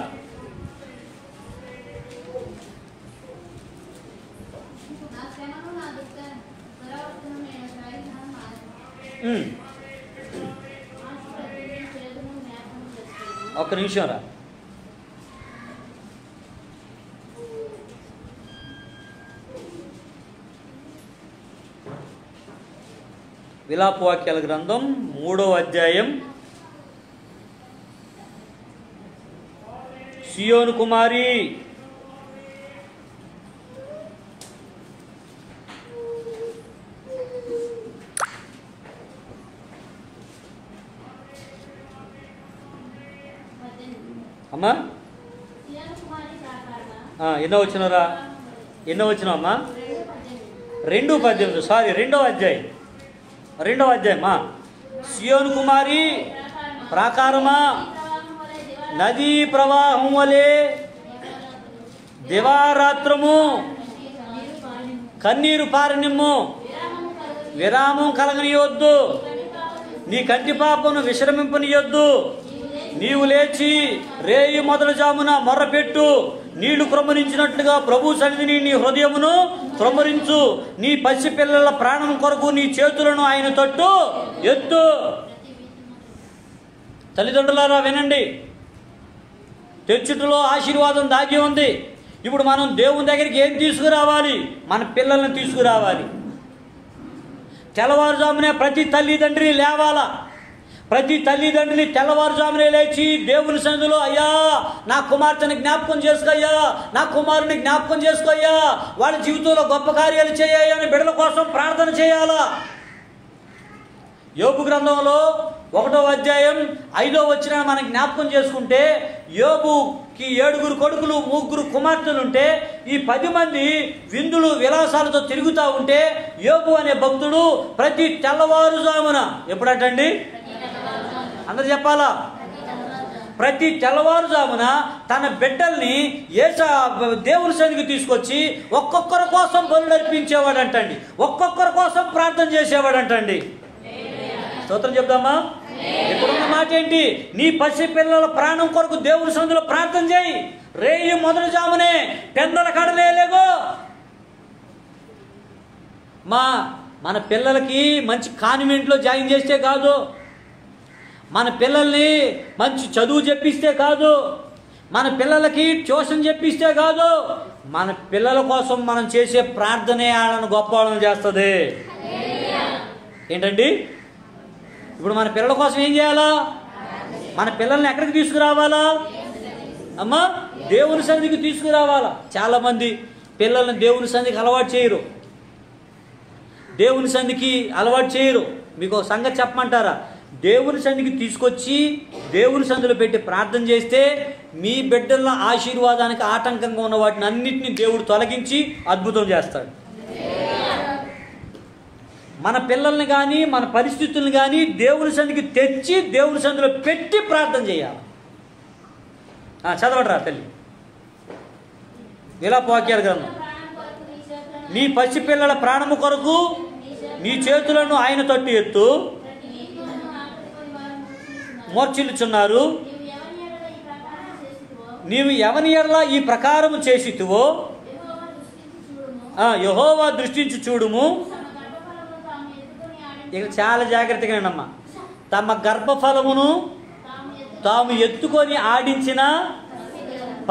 నా శ్రమను నా దుఃఖ దురవస్థను నేను గ్రహించడం మానేశాను. ఉమ్, ఆశపడుతున్న చేదును జ్ఞాపకం చేసుకున్నాను. ఒక్క నిమిషం రా విలాప వాక్యాల గ్రంథం మూడవ అధ్యాయం సియోను కుమారి పద్దెనిమిది. అమ్మా సియోను కుమారి ప్రాకారమా, ఆ, ఎన్నో వచ్చినరా ఎన్నో వచ్చినావమ్మా రెండు పద్దెనిమిది. రెండు పద్దెనిమిది సారీ రెండవ అధ్యాయం రెండవ అధ్యాయమా సియోను కుమారి ప్రాకారమా ప్రవాహం వలె దివాళా నదీ ప్రవాహం వలె దివారాత్రము నీరు పారిను. కన్నీరు పారనిమ్ము విరామము కలుగు. విరామం కలగనియొద్దు కనిపాపను నీ కంటి పాపను విశ్రమింపనియొద్దు నీవు లేచి నీవు లేచి రేయి మొదలు జామున మొర్రపెట్టు నీళ్లు క్రమరించినట్లుగా ప్రభు సన్నిధిని నీ హృదయమును క్రమరించు నీ పసి పిల్లల ప్రాణం కొరకు నీ చేతులను ఆయన తట్టు ఎత్తు తల్లిదండ్రులారా వినండి తెచ్చుటలో ఆశీర్వాదం దాగి ఉంది ఇప్పుడు మనం దేవుని దగ్గరికి ఏం తీసుకురావాలి మన పిల్లల్ని తీసుకురావాలి తెల్లవారుజామునే ప్రతి తల్లిదండ్రి లేవాలా ప్రతి తల్లిదండ్రిని తెల్లవారుజామునే లేచి దేవుని సన్నిధిలో అయ్యా నా కుమార్తెని జ్ఞాపకం చేసుకోయ్యా నా కుమారుని జ్ఞాపకం చేసుకోయ్యా వాళ్ళ జీవితంలో గొప్ప కార్యాలు చేయాలి అని బిడ్డల కోసం ప్రార్థన చేయాలా యోగు గ్రంథంలో ఒకటో అధ్యాయం ఐదో వచ్చిన మనం జ్ఞాపకం చేసుకుంటే యోగుకి ఏడుగురు కొడుకులు ముగ్గురు కుమార్తెలు ఉంటే ఈ పది మంది విందులు విలాసాలతో తిరుగుతూ ఉంటే యోగు అనే భక్తుడు ప్రతి తెల్లవారుజామున ఎప్పుడటండి అందరు చెప్పాలా ప్రతి తెల్లవారుజామున తన బిడ్డల్ని ఏస దేవుని సన్నిధికి తీసుకొచ్చి ఒక్కొక్కరి కోసం బలు నడిపించేవాడంటండి ఒక్కొక్కరి కోసం ప్రార్థన చేసేవాడంటండి స్తోత్రం చెప్దామా ఇక్కడున్న మాట ఏంటి నీ పసి పిల్లల ప్రాణం కొరకు దేవుని సందులో ప్రార్థన చేయి రేయి మొదటి జామునే పెందల కడలేలేగో మా మన పిల్లలకి మంచి కాన్వెంట్లో జాయిన్ చేస్తే కాదు మన పిల్లల్ని మంచి చదువు చెప్పిస్తే కాదు మన పిల్లలకి ట్యూషన్ చెప్పిస్తే కాదు మన పిల్లల కోసం మనం చేసే ప్రార్థనే వాళ్ళని గొప్ప వాళ్ళని చేస్తుంది ఏంటండి ఇప్పుడు మన పిల్లల కోసం ఏం చేయాలా మన పిల్లల్ని ఎక్కడికి తీసుకురావాలా అమ్మా దేవుని సన్నిధికి తీసుకురావాలా చాలామంది పిల్లల్ని దేవుని సన్నిధికి అలవాటు చేయరు దేవుని సన్నిధికి అలవాటు చేయరు మీకు ఒక సంగతి చెప్పమంటారా దేవుని సన్నిధికి తీసుకొచ్చి దేవుని సందులో పెట్టి ప్రార్థన చేస్తే మీ బిడ్డల ఆశీర్వాదానికి ఆటంకంగా ఉన్న వాటిని అన్నింటినీ దేవుడు తొలగించి అద్భుతం చేస్తాడు మన పిల్లల్ని కానీ మన పరిస్థితుల్ని కానీ దేవుని సందికి తెచ్చి దేవుని సందులో పెట్టి ప్రార్థన చేయాలి ఆ, చదవడరా తల్లి ఇలా వాక్యాల గ్రంథం ప్రాణం కొరకు నీ చేతులను నీ పసిపిల్లల ప్రాణము కొరకు నీ చేతులను ఆయన తట్టు ఎత్తు ప్రతి వీధిలోనూ ఆకలికొని వారు మూర్ఛిల్లుచున్నారు. మోర్చిల్లుచున్నారు నీవు ఎవరి ఎడల ఈ ప్రకారం నీవు ఎవని ఎడల ఈ ప్రకారము చేసితివో, చేసితువో యెహోవా దృష్టించి చూడుము. ఆ, యెహోవా దృష్టించి చూడుము తమ గర్భఫలమును తాము ఎత్తుకొని ఆడించి ఇక చాలా జాగ్రత్తగా అమ్మా తమ గర్భఫలమును తాము ఎత్తు- తాము ఎత్తుకొని ఆడించిన పసిపిల్లలను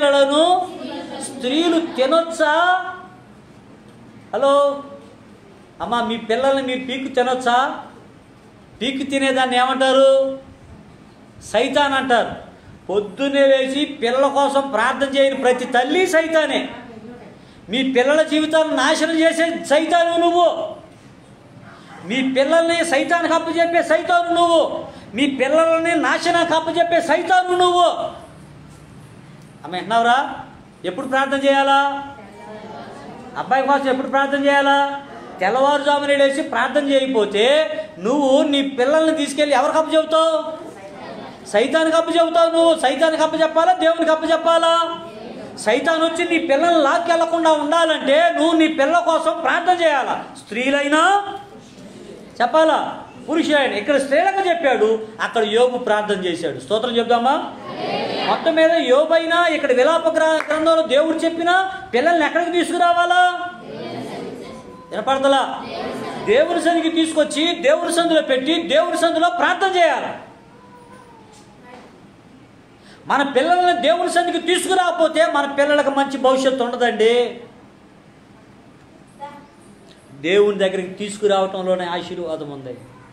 పసిపిల్లలను స్త్రీలు తినొచ్చా హలో అమ్మా మీ పిల్లల్ని మీరు పీకు తినొచ్చా పీకు తినేదాన్ని ఏమంటారు సైతాన్ అంటారు పొద్దున్నే లేచి పిల్లల కోసం ప్రార్థన చేయని ప్రతి తల్లి సైతానే మీ పిల్లల జీవితాలను నాశనం చేసే సైతాను నువ్వు మీ పిల్లల్ని సైతానికి అప్పచెప్పే సైతాను నువ్వు మీ పిల్లల్ని నాశనానికి అప్పచెప్పే సైతాను నువ్వు అమ్మ వింటున్నావురా ఎప్పుడు ప్రార్థన చేయాలా అబ్బాయి కోసం ఎప్పుడు ప్రార్థన చేయాలా తెల్లవారుజామున లేచి ప్రార్థన చేయకపోతే నువ్వు నీ పిల్లల్ని తీసుకెళ్ళి ఎవరికి అప్పు చెబుతావు సైతానికి అప్పు చెబుతావు నువ్వు సైతానికి అప్పు చెప్పాలా దేవునికి అప్పు చెప్పాలా సైతాన్ వచ్చి నీ పిల్లల్ని లాక్కెళ్లకుండా ఉండాలంటే నువ్వు నీ పిల్లల కోసం ప్రార్థన చేయాలా స్త్రీలైనా చెప్పాలా పురుషులైన ఇక్కడ స్త్రీలకు చెప్పాడు అక్కడ యోగు ప్రార్థన చేశాడు స్తోత్రం చెప్దామా మొత్తం మీద యోబైనా ఇక్కడ విలాప గ్ర- గ్రంథంలో దేవుడు చెప్పినా పిల్లల్ని ఎక్కడికి తీసుకురావాలా వినపడతలా దేవుని సన్నిధికి తీసుకొచ్చి దేవుని సందులో పెట్టి దేవుని సందులో ప్రార్థన చేయాలి మన పిల్లల్ని దేవుని సన్నిధికి తీసుకురాకపోతే మన పిల్లలకు మంచి భవిష్యత్తు ఉండదండి దేవుని దగ్గరికి తీసుకురావటంలోనే ఆశీర్వాదం ఉంది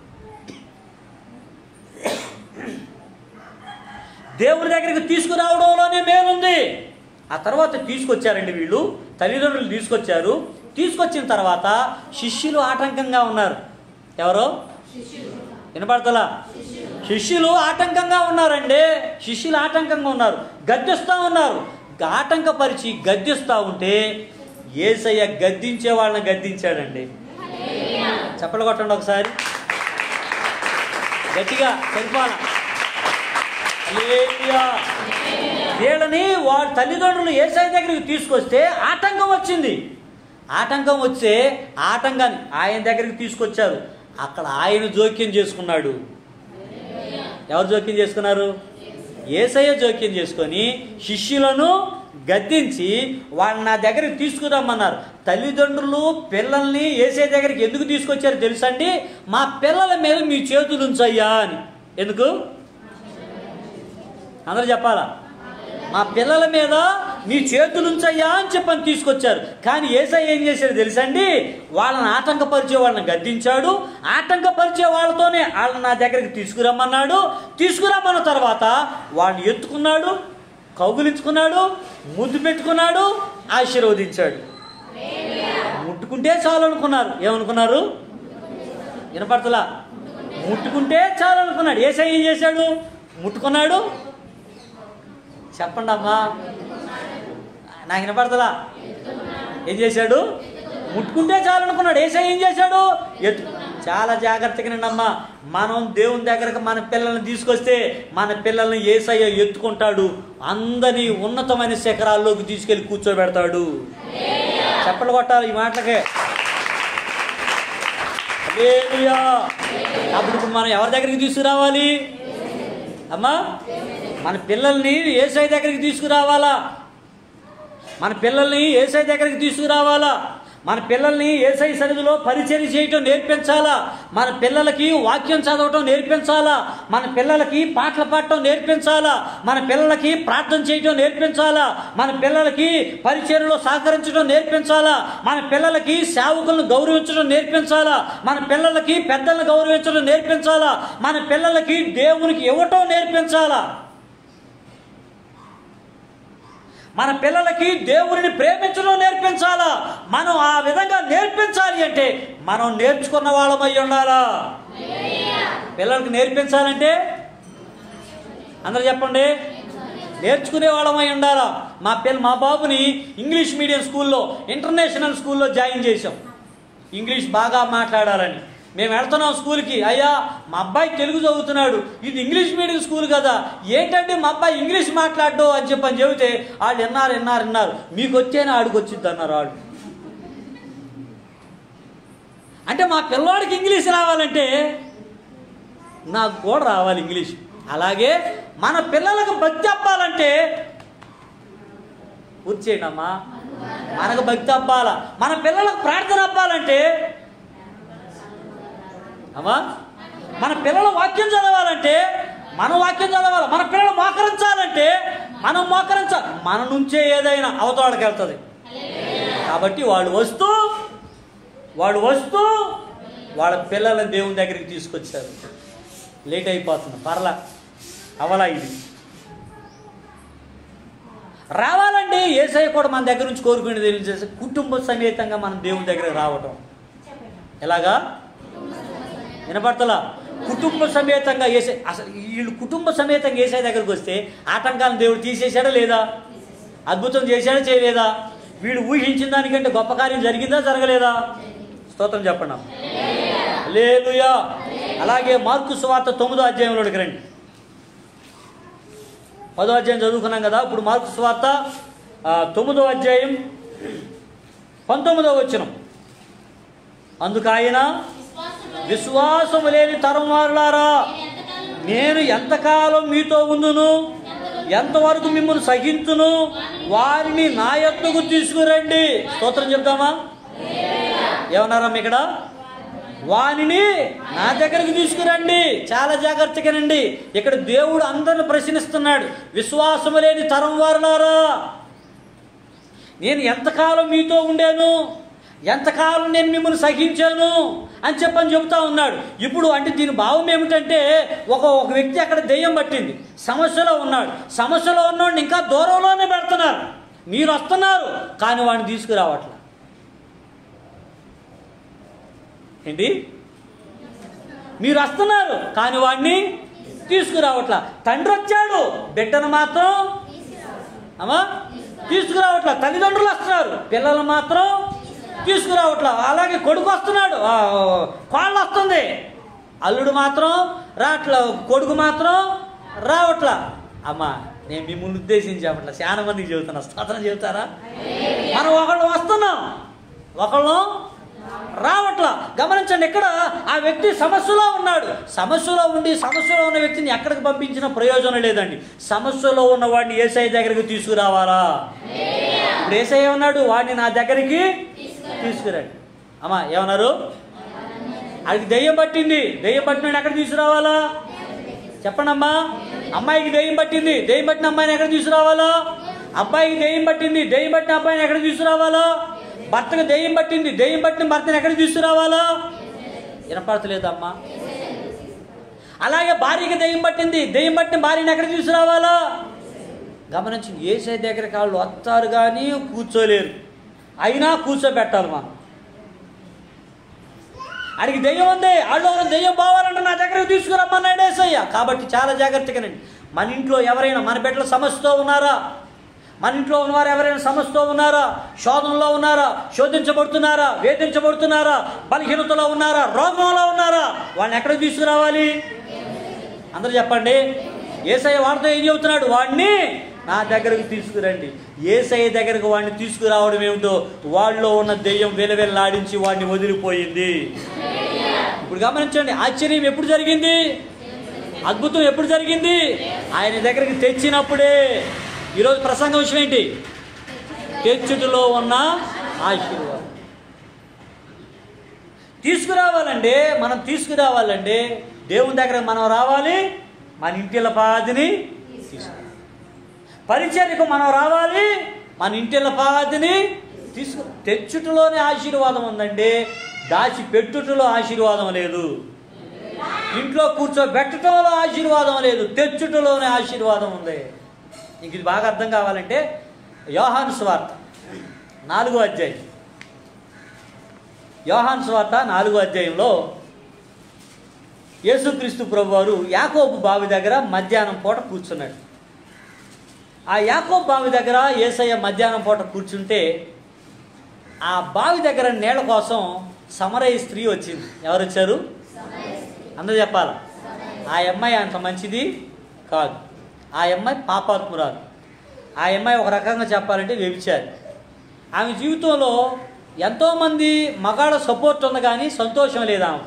దేవుని దగ్గరికి తీసుకురావడంలోనే మేలుంది ఆ తర్వాత తీసుకొచ్చారండి వీళ్ళు తల్లిదండ్రులు తీసుకొచ్చారు తీసుకొచ్చిన తర్వాత శిష్యులు ఆటంకంగా ఉన్నారు ఎవరో వినపడతలా శిష్యులు ఆటంకంగా ఉన్నారండి శిష్యులు ఆటంకంగా ఉన్నారు గద్దిస్తూ ఉన్నారు ఆటంకపరిచి గద్దిస్తూ ఉంటే ఏసయ్య గద్దించే వాళ్ళని గద్దించాడండి చెప్పలు కొట్టండి ఒకసారి గట్టిగా సరిపోలా హల్లెలూయా. వీళ్ళని వాళ్ళ తల్లిదండ్రులు ఏసై దగ్గరికి తీసుకొస్తే ఆటంకం వచ్చింది ఆటంకం వస్తే ఆటంకాన్ని ఆయన దగ్గరికి తీసుకొచ్చారు అక్కడ ఆయన జోక్యం చేసుకున్నాడు ఎవరు జోక్యం చేసుకున్నారు ఏసయ్య జోక్యం చేసుకొని శిష్యులను గద్దించి వాళ్ళని నా దగ్గరికి తీసుకురమ్మన్నారు తల్లిదండ్రులు పిల్లల్ని ఏసే దగ్గరికి ఎందుకు తీసుకొచ్చారో తెలుసండి మా పిల్లల మీద మీ చేతులు ఉంచయ్యా అని ఎందుకు అందరూ చెప్పాలా మా పిల్లల మీద మీ చేతులు ఉంచయ్యా అని చెప్పని తీసుకొచ్చారు కానీ ఏసై ఏం చేశాడు తెలుసండి వాళ్ళని ఆటంకపరిచే వాళ్ళని గద్దించాడు ఆటంకపరిచే వాళ్ళతోనే వాళ్ళని నా దగ్గరికి తీసుకురమ్మన్నాడు తీసుకురమ్మన్న తర్వాత వాళ్ళని ఎత్తుకున్నాడు కౌగులించుకున్నాడు ముద్దు పెట్టుకున్నాడు ఆశీర్వదించాడు ముట్టుకుంటే చాలు అనుకున్నారు ఏమనుకున్నారు వినపడతలా ముట్టుకుంటే చాలు అనుకున్నాడు ఏసై ఏం చేశాడు ముట్టుకున్నాడు చెప్పండి అమ్మా నాకు వినపడతలా ఏం చేశాడు ముట్టుకుంటే చాలు అనుకున్నాడు ఏసై ఏం చేశాడు ఎత్తు చాలా జాగ్రత్తగా అమ్మా మనం దేవుని దగ్గరకు మన పిల్లల్ని తీసుకొస్తే మన పిల్లల్ని ఏసయ్య ఎత్తుకుంటాడు అందరినీ ఉన్నతమైన శిఖరాల్లోకి తీసుకెళ్లి కూర్చోబెడతాడు చెప్పలు కొట్టాలి ఈ మాటలకే హల్లెలూయా. అప్పుడు ఇప్పుడు మనం ఎవరి దగ్గరికి తీసుకురావాలి అమ్మా మన పిల్లల్ని ఏసై దగ్గరికి తీసుకురావాలా మన పిల్లల్ని ఏసై దగ్గరికి తీసుకురావాలా మన పిల్లల్ని ఏసై సన్నిధిలో పరిచయం చేయటం నేర్పించాలా మన పిల్లలకి వాక్యం చదవటం నేర్పించాలా మన పిల్లలకి పాటలు పాడటం నేర్పించాలా మన పిల్లలకి ప్రార్థన చేయటం నేర్పించాలా మన పిల్లలకి పరిచయంలో సహకరించడం నేర్పించాలా మన పిల్లలకి సేవకులను గౌరవించడం నేర్పించాలా మన పిల్లలకి పెద్దలను గౌరవించడం నేర్పించాలా మన పిల్లలకి దేవునికి ఇవ్వటం నేర్పించాలా మన పిల్లలకి దేవుడిని ప్రేమించడం నేర్పించాలా మనం ఆ విధంగా నేర్పించాలి అంటే మనం నేర్చుకున్న వాళ్ళమై ఉండాలా పిల్లలకి నేర్పించాలంటే అందరు చెప్పండి నేర్చుకునే వాళ్ళమై ఉండాలా మా పిల్ల మా బాబుని ఇంగ్లీష్ మీడియం స్కూల్లో ఇంటర్నేషనల్ స్కూల్లో జాయిన్ చేసాం ఇంగ్లీష్ బాగా మాట్లాడాలని మేము వెళ్తున్నాం స్కూల్కి అయ్యా మా అబ్బాయి తెలుగు చదువుతున్నాడు ఇది ఇంగ్లీష్ మీడియం స్కూల్ కదా ఏంటంటే మా అబ్బాయి ఇంగ్లీష్ మాట్లాడడు అని చెప్పని చెబితే వాళ్ళు విన్నారు విన్నారు విన్నారు మీకు వచ్చేనా ఆడికి వచ్చింది అన్నారు వాళ్ళు అంటే మా పిల్లోడికి ఇంగ్లీష్ రావాలంటే నాకు కూడా రావాలి ఇంగ్లీష్ అలాగే మన పిల్లలకు భక్తి అప్పాలంటే పూర్తి చేయండి అమ్మా మనకు భక్తి అప్పాలా మన పిల్లలకు ప్రార్థన అప్పాలంటే అమ్మా మన పిల్లల వాక్యం చదవాలంటే మన వాక్యం చదవాలి మన పిల్లలు మోకరించాలంటే మనం మోకరించాలి మన నుంచే ఏదైనా అవతవాడికి వెళ్తుంది కాబట్టి వాళ్ళు వస్తూ వాడు వస్తూ వాళ్ళ పిల్లల దేవుని దగ్గరికి తీసుకొచ్చారు లేట్ అయిపోతుంది పర్లా అవలా ఇది రావాలండి ఏసఐ కూడా మన దగ్గర నుంచి కోరుకునేది తెలియజేసి కుటుంబ సమేతంగా మనం దేవుని దగ్గరకు రావటం ఎలాగా వినపడతలా కుటుంబ సమేతంగా ఏసే అసలు వీళ్ళు కుటుంబ సమేతంగా ఏసఐ దగ్గరికి వస్తే ఆటంకాలను దేవుడు తీసేశాడా లేదా అద్భుతం చేశాడా చేయలేదా వీళ్ళు ఊహించిన దానికంటే గొప్ప కార్యం జరిగిందా జరగలేదా స్తోత్రం చెప్పండి లేలుయా అలాగే మార్కు సువార్త తొమ్మిదో అధ్యాయంలోకి రండి పదో అధ్యాయం చదువుకున్నాం కదా ఇప్పుడు మార్కు సువార్త ఆ, తొమ్మిదో అధ్యాయం పంతొమ్మిదో వచ్చినం అందుకు ఆయన విశ్వాసము లేని తరం వారులారా నేను ఎంతకాలం మీతో ఉందును ఎంతవరకు మిమ్మల్ని సహించును వారిని నా యొద్దకు తీసుకురండి స్తోత్రం చెప్తామా ఏమన్నారమ్మ ఇక్కడ వానిని నా దగ్గరికి తీసుకురండి చాలా జాగ్రత్తగానండి ఇక్కడ దేవుడు అందరిని ప్రశ్నిస్తున్నాడు విశ్వాసము లేని తరం వారులారా నేను ఎంతకాలం మీతో ఉండాను ఎంతకాలం నేను మిమ్మల్ని సహించాను అని చెప్పని చెబుతా ఉన్నాడు ఇప్పుడు అంటే దీని భావం ఏమిటంటే ఒక ఒక వ్యక్తి అక్కడ దెయ్యం పట్టింది సమస్యలో ఉన్నాడు సమస్యలో ఉన్నవాడిని ఇంకా దూరంలోనే పెడుతున్నారు మీరు వస్తున్నారు కానీ వాడిని తీసుకురావట్ల ఏంటి మీరు వస్తున్నారు కానీ వాడిని తీసుకురావట్లా తండ్రి వచ్చాడు బిడ్డను మాత్రం అమ్మా తీసుకురావట్లా తల్లిదండ్రులు వస్తున్నారు పిల్లలు మాత్రం తీసుకురావట్లా అలాగే కొడుకు వస్తున్నాడు ఆ, కోళ్ళు వస్తుంది అల్లుడు మాత్రం రావట్లా కొడుకు మాత్రం రావట్లా అమ్మా నేను మిమ్మల్ని ఉద్దేశించి చెప్పట్లా చాలా మందికి చెబుతున్నా స్తోత్రం చెబుతారా మనం ఒకళ్ళు వస్తున్నాం ఒకళ్ళు రావట్లా గమనించండి ఇక్కడ ఆ వ్యక్తి సమస్యలో ఉన్నాడు సమస్యలో ఉండి సమస్యలో ఉన్న వ్యక్తిని ఎక్కడికి పంపించిన ప్రయోజనం లేదండి సమస్యలో ఉన్న వాడిని ఏసఐ దగ్గరికి తీసుకురావాలా ఇప్పుడు ఏసఐ ఉన్నాడు వాడిని నా దగ్గరికి తీసుకురండి అమ్మా ఏమన్నారు అది దెయ్యం పట్టింది దెయ్యం పట్టిన ఎక్కడ తీసుకురావాలా చెప్పండి అమ్మా అమ్మాయికి దెయ్యం పట్టింది దెయ్యం పట్టిన అమ్మాయిని ఎక్కడ తీసుకురావాలా అబ్బాయికి దెయ్యం పట్టింది దెయ్యం పట్టిన అబ్బాయిని ఎక్కడ తీసుకురావాలా భర్తకు దెయ్యం పట్టింది దెయ్యం పట్టిన భర్తను ఎక్కడ తీసుకురావాలా వినపడతలేదమ్మా అలాగే భార్యకి దెయ్యం పట్టింది దెయ్యం పట్టిన భార్యని ఎక్కడ తీసుకురావాలా గమనించి ఏసై దగ్గరికి వాళ్ళు వస్తారు కానీ కూర్చోలేరు అయినా కూర్చోబెట్టాలి మనం అడిగి దెయ్యం ఉంది వాళ్ళు ఎవరు దెయ్యం పోవాలంటే నా దగ్గరకు తీసుకురమ్మన్నాడు ఏసయ్య కాబట్టి చాలా జాగ్రత్తగానండి మన ఇంట్లో ఎవరైనా మన బిడ్డల సమస్యతో ఉన్నారా మన ఇంట్లో ఉన్నవారు ఎవరైనా సమస్యతో ఉన్నారా శోధనలో ఉన్నారా శోధించబడుతున్నారా వేధించబడుతున్నారా బలహీనతలో ఉన్నారా రోగంలో ఉన్నారా వాళ్ళని ఎక్కడికి తీసుకురావాలి అందరూ చెప్పండి ఏసయ్య వాడితో ఏం చెబుతున్నాడు వాడిని నా దగ్గరకు తీసుకురండి ఏసయ్య దగ్గరకు వాడిని తీసుకురావడం ఏమిటో వాళ్ళలో ఉన్న దెయ్యం వెలవెల్లాడించి వాడిని వదిలిపోయింది ఇప్పుడు గమనించండి ఆశ్చర్యం ఎప్పుడు జరిగింది అద్భుతం ఎప్పుడు జరిగింది ఆయన దగ్గరికి తెచ్చినప్పుడే ఈరోజు ప్రసంగం విషయం ఏంటి తెచ్చుటలో ఉన్న ఆశీర్వాదం తీసుకురావాలండి మనం తీసుకురావాలండి దేవుని దగ్గర మనం రావాలి మన ఇంటిల పాదిని తీసుకురావాలి పరిచర్యకు మనం రావాలి మన ఇంటిల పాదిని తీసుకు తెచ్చుటలోనే ఆశీర్వాదం ఉందండి దాచి పెట్టుటలో ఆశీర్వాదం లేదు ఇంట్లో కూర్చోబెట్టడంలో ఆశీర్వాదం లేదు తెచ్చుటలోనే ఆశీర్వాదం ఉంది ఇంక ఇది బాగా అర్థం కావాలంటే యోహాను స్వార్త నాలుగో అధ్యాయం యోహాను స్వార్త నాలుగో అధ్యాయంలో యేసుక్రీస్తు ప్రభువారు యాకోబు బావి దగ్గర మధ్యాహ్నం పూట కూర్చున్నాడు ఆ యాకోబు బావి దగ్గర ఏసయ్య మధ్యాహ్నం పూట కూర్చుంటే ఆ బావి దగ్గర నీళ్ళ కోసం సమరయ్య స్త్రీ వచ్చింది ఎవరు వచ్చారు అందరూ చెప్పాలా ఆ అమ్మాయి అంత మంచిది కాదు ఆ అమ్మాయి పాపాత్మురాలు ఆ అమ్మాయి ఒక రకంగా చెప్పాలంటే వ్యభిచారి ఆమె జీవితంలో ఎంతోమంది మగాళ్ళ సపోర్ట్ ఉంది కానీ సంతోషం లేదు ఆమె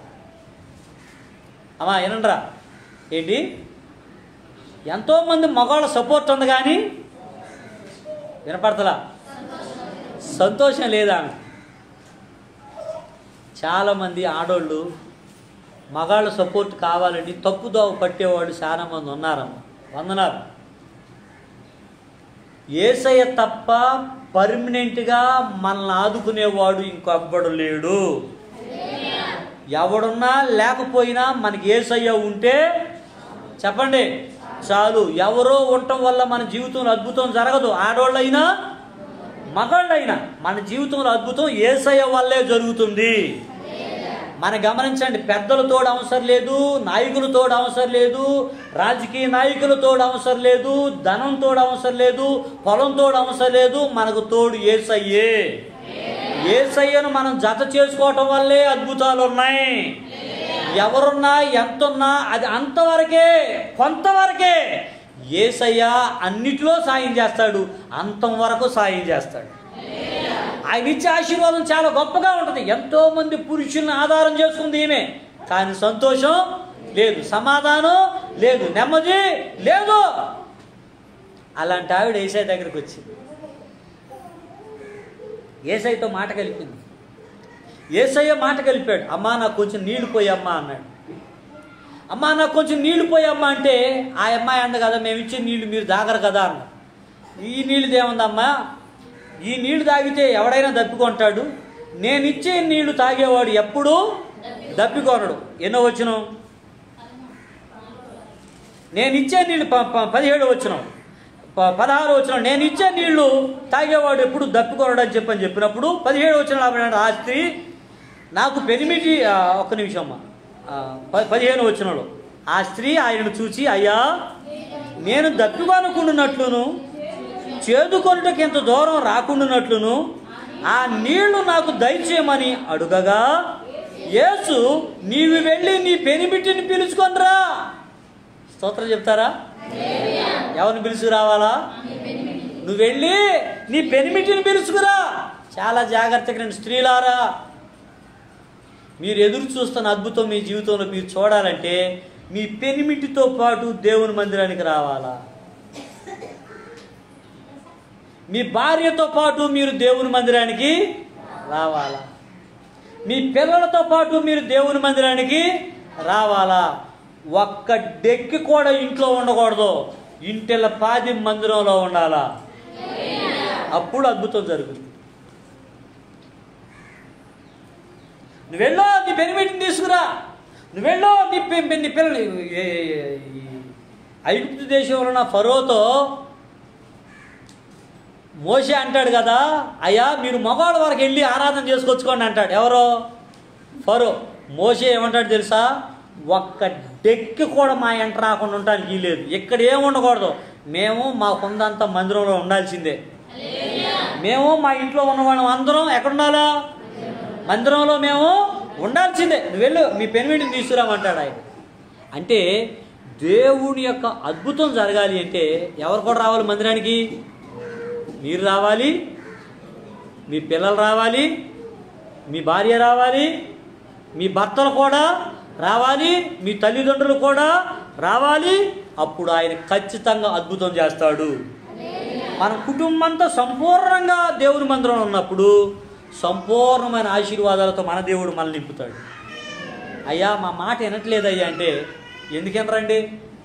అమ్మా వినండ్రా ఏంటి ఎంతోమంది మగాళ్ళ సపోర్ట్ ఉంది కానీ వినపడతలా సంతోషం లేదా ఆమె చాలామంది ఆడోళ్ళు మగాళ్ళ సపోర్ట్ కావాలని తప్పుదోవ పట్టేవాళ్ళు చాలామంది ఉన్నారమ్మ వందనాలు ఏసయ్య తప్ప పర్మనెంట్గా మనల్ని ఆదుకునేవాడు ఇంకొబ్బడు లేడు ఎవడున్నా లేకపోయినా మనకి ఏసయ్య ఉంటే చెప్పండి చాలు ఎవరో ఉండటం వల్ల మన జీవితంలో అద్భుతం జరగదు ఆడవాళ్ళైనా మగాళ్ళైనా మన జీవితంలో అద్భుతం ఏసయ్య వల్లే జరుగుతుంది మన గమనించండి పెద్దల తోడు అవసరం లేదు నాయకుల తోడు అవసరం లేదు రాజకీయ నాయకుల తోడు అవసరం లేదు ధనం తోడు అవసరం లేదు పొలం తోడు అవసరం లేదు మనకు తోడు ఏసయ్యే ఏసయ్యను మనం జత చేసుకోవటం వల్లే అద్భుతాలు ఉన్నాయి ఎవరున్నా ఎంతున్నా అది అంతవరకే కొంతవరకే ఏసయ్య అన్నిటిలో సాయం చేస్తాడు అంతం వరకు సాయం చేస్తాడు ఆయన ఇచ్చే ఆశీర్వాదం చాలా గొప్పగా ఉంటుంది ఎంతో మంది పురుషుల్ని ఆధారం చేసుకుంది ఈమె కానీ సంతోషం లేదు సమాధానం లేదు నెమ్మది లేదు అలాంటి ఆవిడ ఏసఐ దగ్గరికి వచ్చింది ఏసైతో మాట కలిపింది ఏసయ్య మాట కలిపాడు అమ్మా నాకు కొంచెం నీళ్లు పోయమ్మా అన్నాడు అమ్మా నాకు కొంచెం నీళ్లు పోయమ్మా అంటే ఆ అమ్మాయి అంది కదా మేము ఇచ్చే నీళ్లు మీరు తాగరు కదా అన్న ఈ నీళ్ళు ఏముందమ్మా ఈ నీళ్లు తాగితే ఎవడైనా దప్పికొంటాడు నేను ఇచ్చే నీళ్లు తాగేవాడు ఎప్పుడు దప్పికొనడు ఎన్నో వచ్చిన నేను ఇచ్చే నీళ్ళు ప- ప- పదిహేడు వచ్చిన పదహారు వచ్చిన నేను ఇచ్చే నీళ్లు తాగేవాడు ఎప్పుడు దప్పికొనడు అని చెప్పని చెప్పినప్పుడు పదిహేడు వచ్చిన ఆ స్త్రీ నాకు పెనిమిటి ఆ, ఒక్క నిమిషం అమ్మా ఆ, ప- పదిహేను వచ్చినలో ఆ స్త్రీ ఆయనను చూచి అయ్యా నేను దప్పికొనకుండానట్లును చేదుకొనుటకి ఇంత దూరం రాకుండానట్లును ఆ నీళ్లు నాకు దయచేయమని అడుగగా యేసు నీవు వెళ్ళి నీ పెనిమిటిని పిలుచుకొనిరా స్తోత్రం చెప్తారా ఎవరిని పిలుచుకురావాలా నువ్వు వెళ్ళి నీ పెనిమిటిని పిలుచుకురా చాలా జాగ్రత్తగా నేను స్త్రీలారా మీరు ఎదురు చూస్తున్న అద్భుతం మీ జీవితంలో మీరు చూడాలంటే మీ పెనిమిటితో పాటు దేవుని మందిరానికి రావాలా మీ భార్యతో పాటు మీరు దేవుని మందిరానికి రావాలా మీ పిల్లలతో పాటు మీరు దేవుని మందిరానికి రావాలా ఒక్క డెక్కి కూడా ఇంట్లో ఉండకూడదు ఇంటిల పాది మందిరంలో ఉండాలా అప్పుడు అద్భుతం జరుగుతుంది నువ్వెళ్ళో నీ బెనిఫిట్ని తీసుకురా నువ్వెళ్ళో నీ పె- నీ పిల్లలు ఏ- ఏ- ఈ ఐగుప్తు దేశంలో ఉన్న ఫరోతో మోషే అంటాడు కదా అయ్యా మీరు మగవాళ్ళ వరకు వెళ్ళి ఆరాధన చేసుకొచ్చుకోండి అంటాడు ఎవరో ఫరో మోషే ఏమంటాడు తెలుసా ఒక్క డెక్కి కూడా మా ఎంట రాకుండా ఉండటానికి లేదు ఇక్కడ ఏమి ఉండకూడదు మేము మా కొందంత మందిరంలో ఉండాల్సిందే మేము మా ఇంట్లో ఉన్నవాళ్ళం అందరం ఎక్కడ ఉండాలా మందిరంలో మేము ఉండాల్సిందే నువ్వు వెళ్ళు మీ పెనిమిటిని తీసుకురామంటాడు ఆయన అంటే దేవుని యొక్క అద్భుతం జరగాలి అంటే ఎవరు కూడా రావాలి మందిరానికి మీరు రావాలి మీ పిల్లలు రావాలి మీ భార్య రావాలి మీ భర్తలు కూడా రావాలి మీ తల్లిదండ్రులు కూడా రావాలి అప్పుడు ఆయన ఖచ్చితంగా అద్భుతం చేస్తాడు మన కుటుంబంతో సంపూర్ణంగా దేవుని మందిరంలో ఉన్నప్పుడు సంపూర్ణమైన ఆశీర్వాదాలతో మన దేవుడు మనల్ని నింపుతాడు అయ్యా మా మాట వినట్లేదయ్యా అంటే ఎందుకనరండి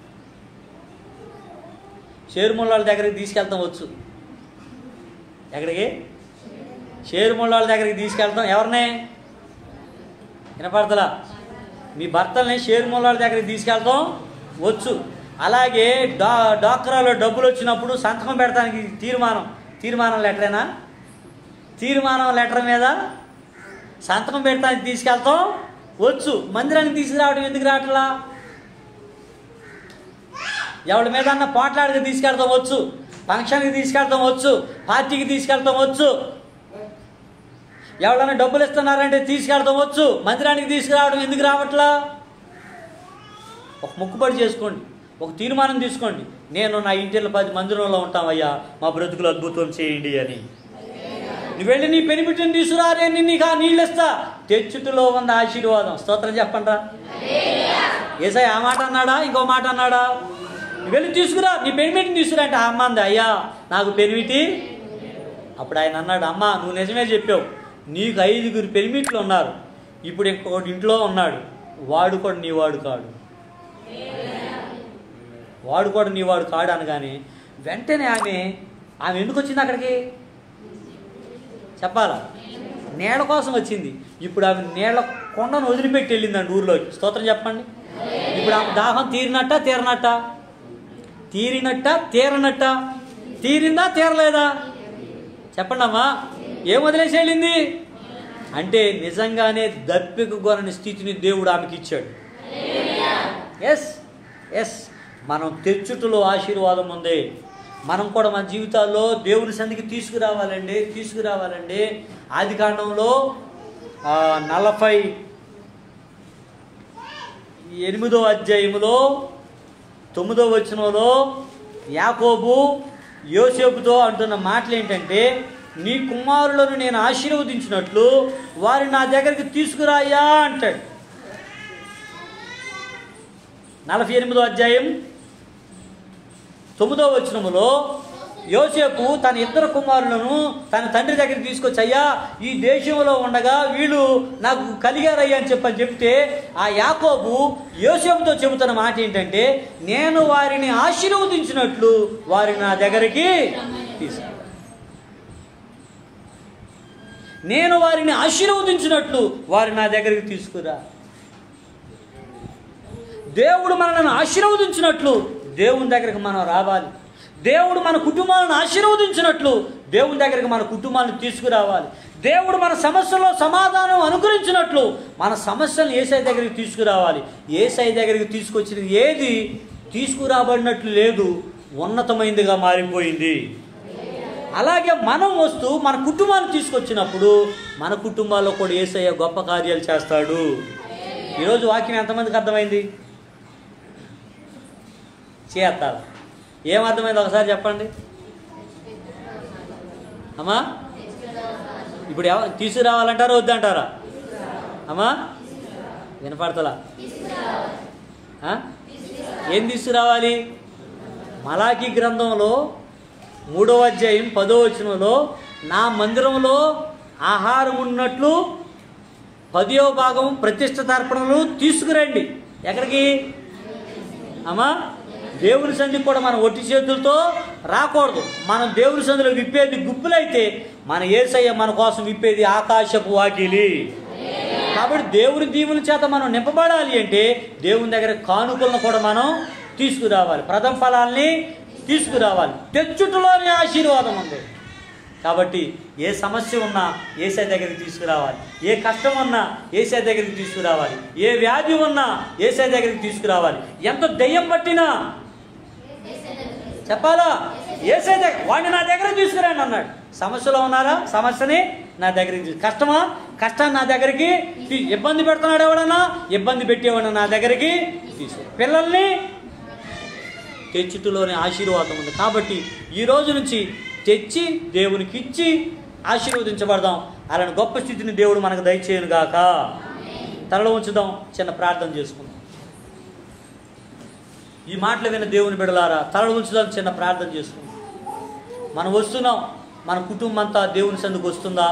షేరుముళ్ళ దగ్గరికి తీసుకెళ్తాం వచ్చు ఎక్కడికి షేరుముళ్ళ దగ్గరికి తీసుకెళ్తాం ఎవరినే వినపడతలా మీ భర్తల్ని షేరుముళ్ళ దగ్గరికి తీసుకెళ్తాం వచ్చు అలాగే డా డాక్రాలో డబ్బులు వచ్చినప్పుడు సంతకం పెడతానికి తీర్మానం తీర్మానం లెటరేనా తీర్మానం లెటర్ మీద సంతకం పెట్టడానికి తీసుకెళ్తాం వచ్చు మందిరానికి తీసుకురావడం ఎందుకు రావట్లా ఎవరి మీద అన్న పోట్లాడికి తీసుకెళ్తాం వచ్చు ఫంక్షన్కి తీసుకెళ్తాం వచ్చు పార్టీకి తీసుకెళ్తాం వచ్చు ఎవరైనా డబ్బులు ఇస్తున్నారంటే తీసుకెళ్తాం వచ్చు మందిరానికి తీసుకురావడం ఎందుకు రావట్లా ఒక మొక్కుబడి చేసుకోండి ఒక తీర్మానం తీసుకోండి నేను నా ఇంటిలో పది మందిరంలో ఉంటామయ్యా మా బ్రతుకులు అద్భుతం చేయండి అని నువ్వు వెళ్ళి నీ పెనిమిటిని తీసుకురా నేను నీకు ఆ నీళ్ళు ఇస్తా తెచ్చుటలో ఉన్న ఆశీర్వాదం స్తోత్రం చెప్పండి ఏసై ఆ మాట అన్నాడా ఇంకో మాట అన్నాడా నువ్వు వెళ్ళి తీసుకురా నీ పెనిమిటిని తీసుకురా అంటే ఆ అమ్మ అంది అయ్యా నాకు పెనిమిటి అప్పుడు ఆయన అన్నాడు అమ్మ నువ్వు నిజమే చెప్పావు నీకు ఐదుగురు పెనిమిట్లు ఉన్నారు ఇప్పుడు ఇంకొకటి ఇంట్లో ఉన్నాడు వాడు కూడా నీ వాడు కాడు వాడు కూడా నీ వాడు కాడు అనగానే వెంటనే ఆమె ఆమె ఎందుకు వచ్చింది అక్కడికి చెప్పాలా నీళ్ళ కోసం వచ్చింది ఇప్పుడు ఆమె నీళ్ళ కొండను వదిలిపెట్టి వెళ్ళిందండి ఊర్లోకి స్తోత్రం చెప్పండి ఇప్పుడు ఆమె దాహం తీరినట్ట తీరనట్ట తీరినట్ట తీరనట్ట తీరిందా తీరలేదా చెప్పండి అమ్మా ఏం వదిలేసి వెళ్ళింది అంటే నిజంగానే దప్పిక గొరని స్థితిని దేవుడు ఆమెకి ఇచ్చాడు ఎస్ ఎస్ మనం తెచ్చుటలో ఆశీర్వాదం ఉంది మనం కూడా మన జీవితాల్లో దేవుని సంధికి తీసుకురావాలండి తీసుకురావాలండి ఆది కాండంలో ఆ, నలభై ఎనిమిదో అధ్యాయములో తొమ్మిదో వచనంలో యాకోబు యోసేపుతో అంటున్న మాటలు ఏంటంటే నీ కుమారులను నేను ఆశీర్వదించినట్లు వారిని నా దగ్గరికి తీసుకురాయా అంటాడు నలభై ఎనిమిదో అధ్యాయం తొమ్మిదో వచనములో యోసేపు తన ఇద్దరు కుమారులను తన తండ్రి దగ్గరికి తీసుకొచ్చి అయ్యా ఈ దేశంలో ఉండగా వీళ్ళు నాకు కలిగారయ్యా అని చెప్పని చెప్తే ఆ యాకోబు యోసేపుతో చెబుతున్న మాట ఏంటంటే నేను వారిని ఆశీర్వదించినట్లు వారిని నా దగ్గరికి తీసుకు నేను వారిని ఆశీర్వదించినట్లు వారి నా దగ్గరికి తీసుకురా దేవుడు మనల్ని ఆశీర్వదించినట్లు దేవుని దగ్గరికి మనం రావాలి దేవుడు మన కుటుంబాలను ఆశీర్వదించినట్లు దేవుని దగ్గరికి మన కుటుంబాలను తీసుకురావాలి దేవుడు మన సమస్యల్లో సమాధానం అనుగ్రహించినట్లు మన సమస్యలను ఏసై దగ్గరికి తీసుకురావాలి ఏసై దగ్గరికి తీసుకొచ్చినది ఏది తీసుకురాబడినట్లు లేదు ఉన్నతమైనదిగా మారిపోయింది అలాగే మనం వస్తూ మన కుటుంబాన్ని తీసుకొచ్చినప్పుడు మన కుటుంబాల్లో కూడా ఏసయ్య గొప్ప కార్యాలు చేస్తాడు ఈరోజు వాక్యం ఎంతమందికి అర్థమైంది చేస్తారు ఏం అర్థమైంది ఒకసారి చెప్పండి అమ్మా ఇప్పుడు ఎవ తీసుకురావాలంటారా వద్దంటారా అమ్మా వినపడతలా ఆ? ఏం తీసుకురావాలి మలాకి గ్రంథంలో మూడవ అధ్యాయం పదో వచనంలో నా మందిరంలో ఆహారం ఉన్నట్లు పదియో భాగం ప్రతిష్ఠ తర్పణలు తీసుకురండి ఎక్కడికి అమ్మా దేవుని సంధికి కూడా మనం ఒట్టి చేతులతో రాకూడదు మనం దేవుని సంధిలో విప్పేది గుప్పులైతే మన ఏసయ్య మన కోసం విప్పేది ఆకాశపు వాకిలి కాబట్టి దేవుని దీవుల చేత మనం నింపబడాలి అంటే దేవుని దగ్గర కానుకలను కూడా మనం తీసుకురావాలి ప్రథమ ఫలాల్ని తీసుకురావాలి తెచ్చుటలోనే ఆశీర్వాదం ఉంది కాబట్టి ఏ సమస్య ఉన్నా ఏసై దగ్గరికి తీసుకురావాలి ఏ కష్టం ఉన్నా ఏసై దగ్గరికి తీసుకురావాలి ఏ వ్యాధి ఉన్నా ఏసై దగ్గరికి తీసుకురావాలి ఎంత దెయ్యం పట్టినా చెప్పాలా ఏసై దగ్గర వాడిని నా దగ్గర తీసుకురండి అన్నాడు సమస్యలో ఉన్నారా సమస్యని నా దగ్గరికి తీసు కష్టమా కష్టాన్ని నా దగ్గరికి తీ- ఇబ్బంది పెడుతున్నాడు ఎవడన్నా ఇబ్బంది పెట్టేవాడు నా దగ్గరికి తీసుకు పిల్లల్ని తెచ్చుటలోనే ఆశీర్వాదం ఉంది కాబట్టి ఈ రోజు నుంచి తెచ్చి దేవునికి ఇచ్చి ఆశీర్వదించబడదాం అలాంటి గొప్ప స్థితిని దేవుడు మనకు దయచేయను గాక తలలో ఉంచుదాం చిన్న ప్రార్థన చేసుకుందాం ఈ మాటలు విన్న దేవుని బిడలారా తలలో ఉంచుదాం చిన్న ప్రార్థన చేసుకుందాం మనం వస్తున్నాం మన కుటుంబం అంతా దేవుని సందుకు వస్తుందా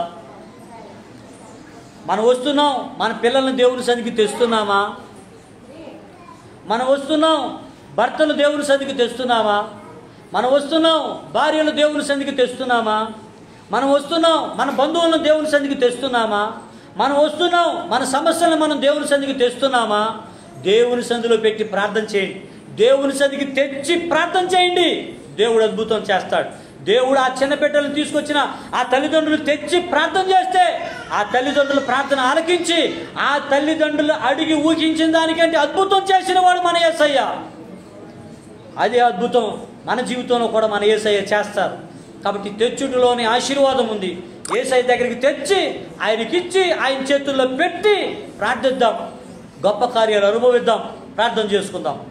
మనం వస్తున్నాం మన పిల్లల్ని దేవుని సందికి తెస్తున్నామా మనం వస్తున్నాం భర్తలు దేవుని సందికి తెస్తున్నామా మనం వస్తున్నాం భార్యలు దేవుని సందికి తెస్తున్నామా మనం వస్తున్నాం మన బంధువులను దేవుని సందికి తెస్తున్నామా మనం వస్తున్నాం మన సమస్యలను మనం దేవుని సందికి తెస్తున్నామా దేవుని సంధిలో పెట్టి ప్రార్థన చేయండి దేవుని సందికి తెచ్చి ప్రార్థన చేయండి దేవుడు అద్భుతం చేస్తాడు దేవుడు ఆ చిన్న బిడ్డలను తీసుకొచ్చిన ఆ తల్లిదండ్రులు తెచ్చి ప్రార్థన చేస్తే ఆ తల్లిదండ్రుల ప్రార్థన ఆలకించి ఆ తల్లిదండ్రులు అడిగి ఊహించిన దానికంటే అద్భుతం చేసిన వాడు మన యేసయ్య అదే అద్భుతం మన జీవితంలో కూడా మన ఏసయ్య చేస్తారు కాబట్టి తెచ్చుటిలోని ఆశీర్వాదం ఉంది ఏసయ్య దగ్గరికి తెచ్చి ఆయనకిచ్చి ఆయన చేతుల్లో పెట్టి ప్రార్థిద్దాం గొప్ప కార్యాలు అనుభవిద్దాం ప్రార్థన చేసుకుందాం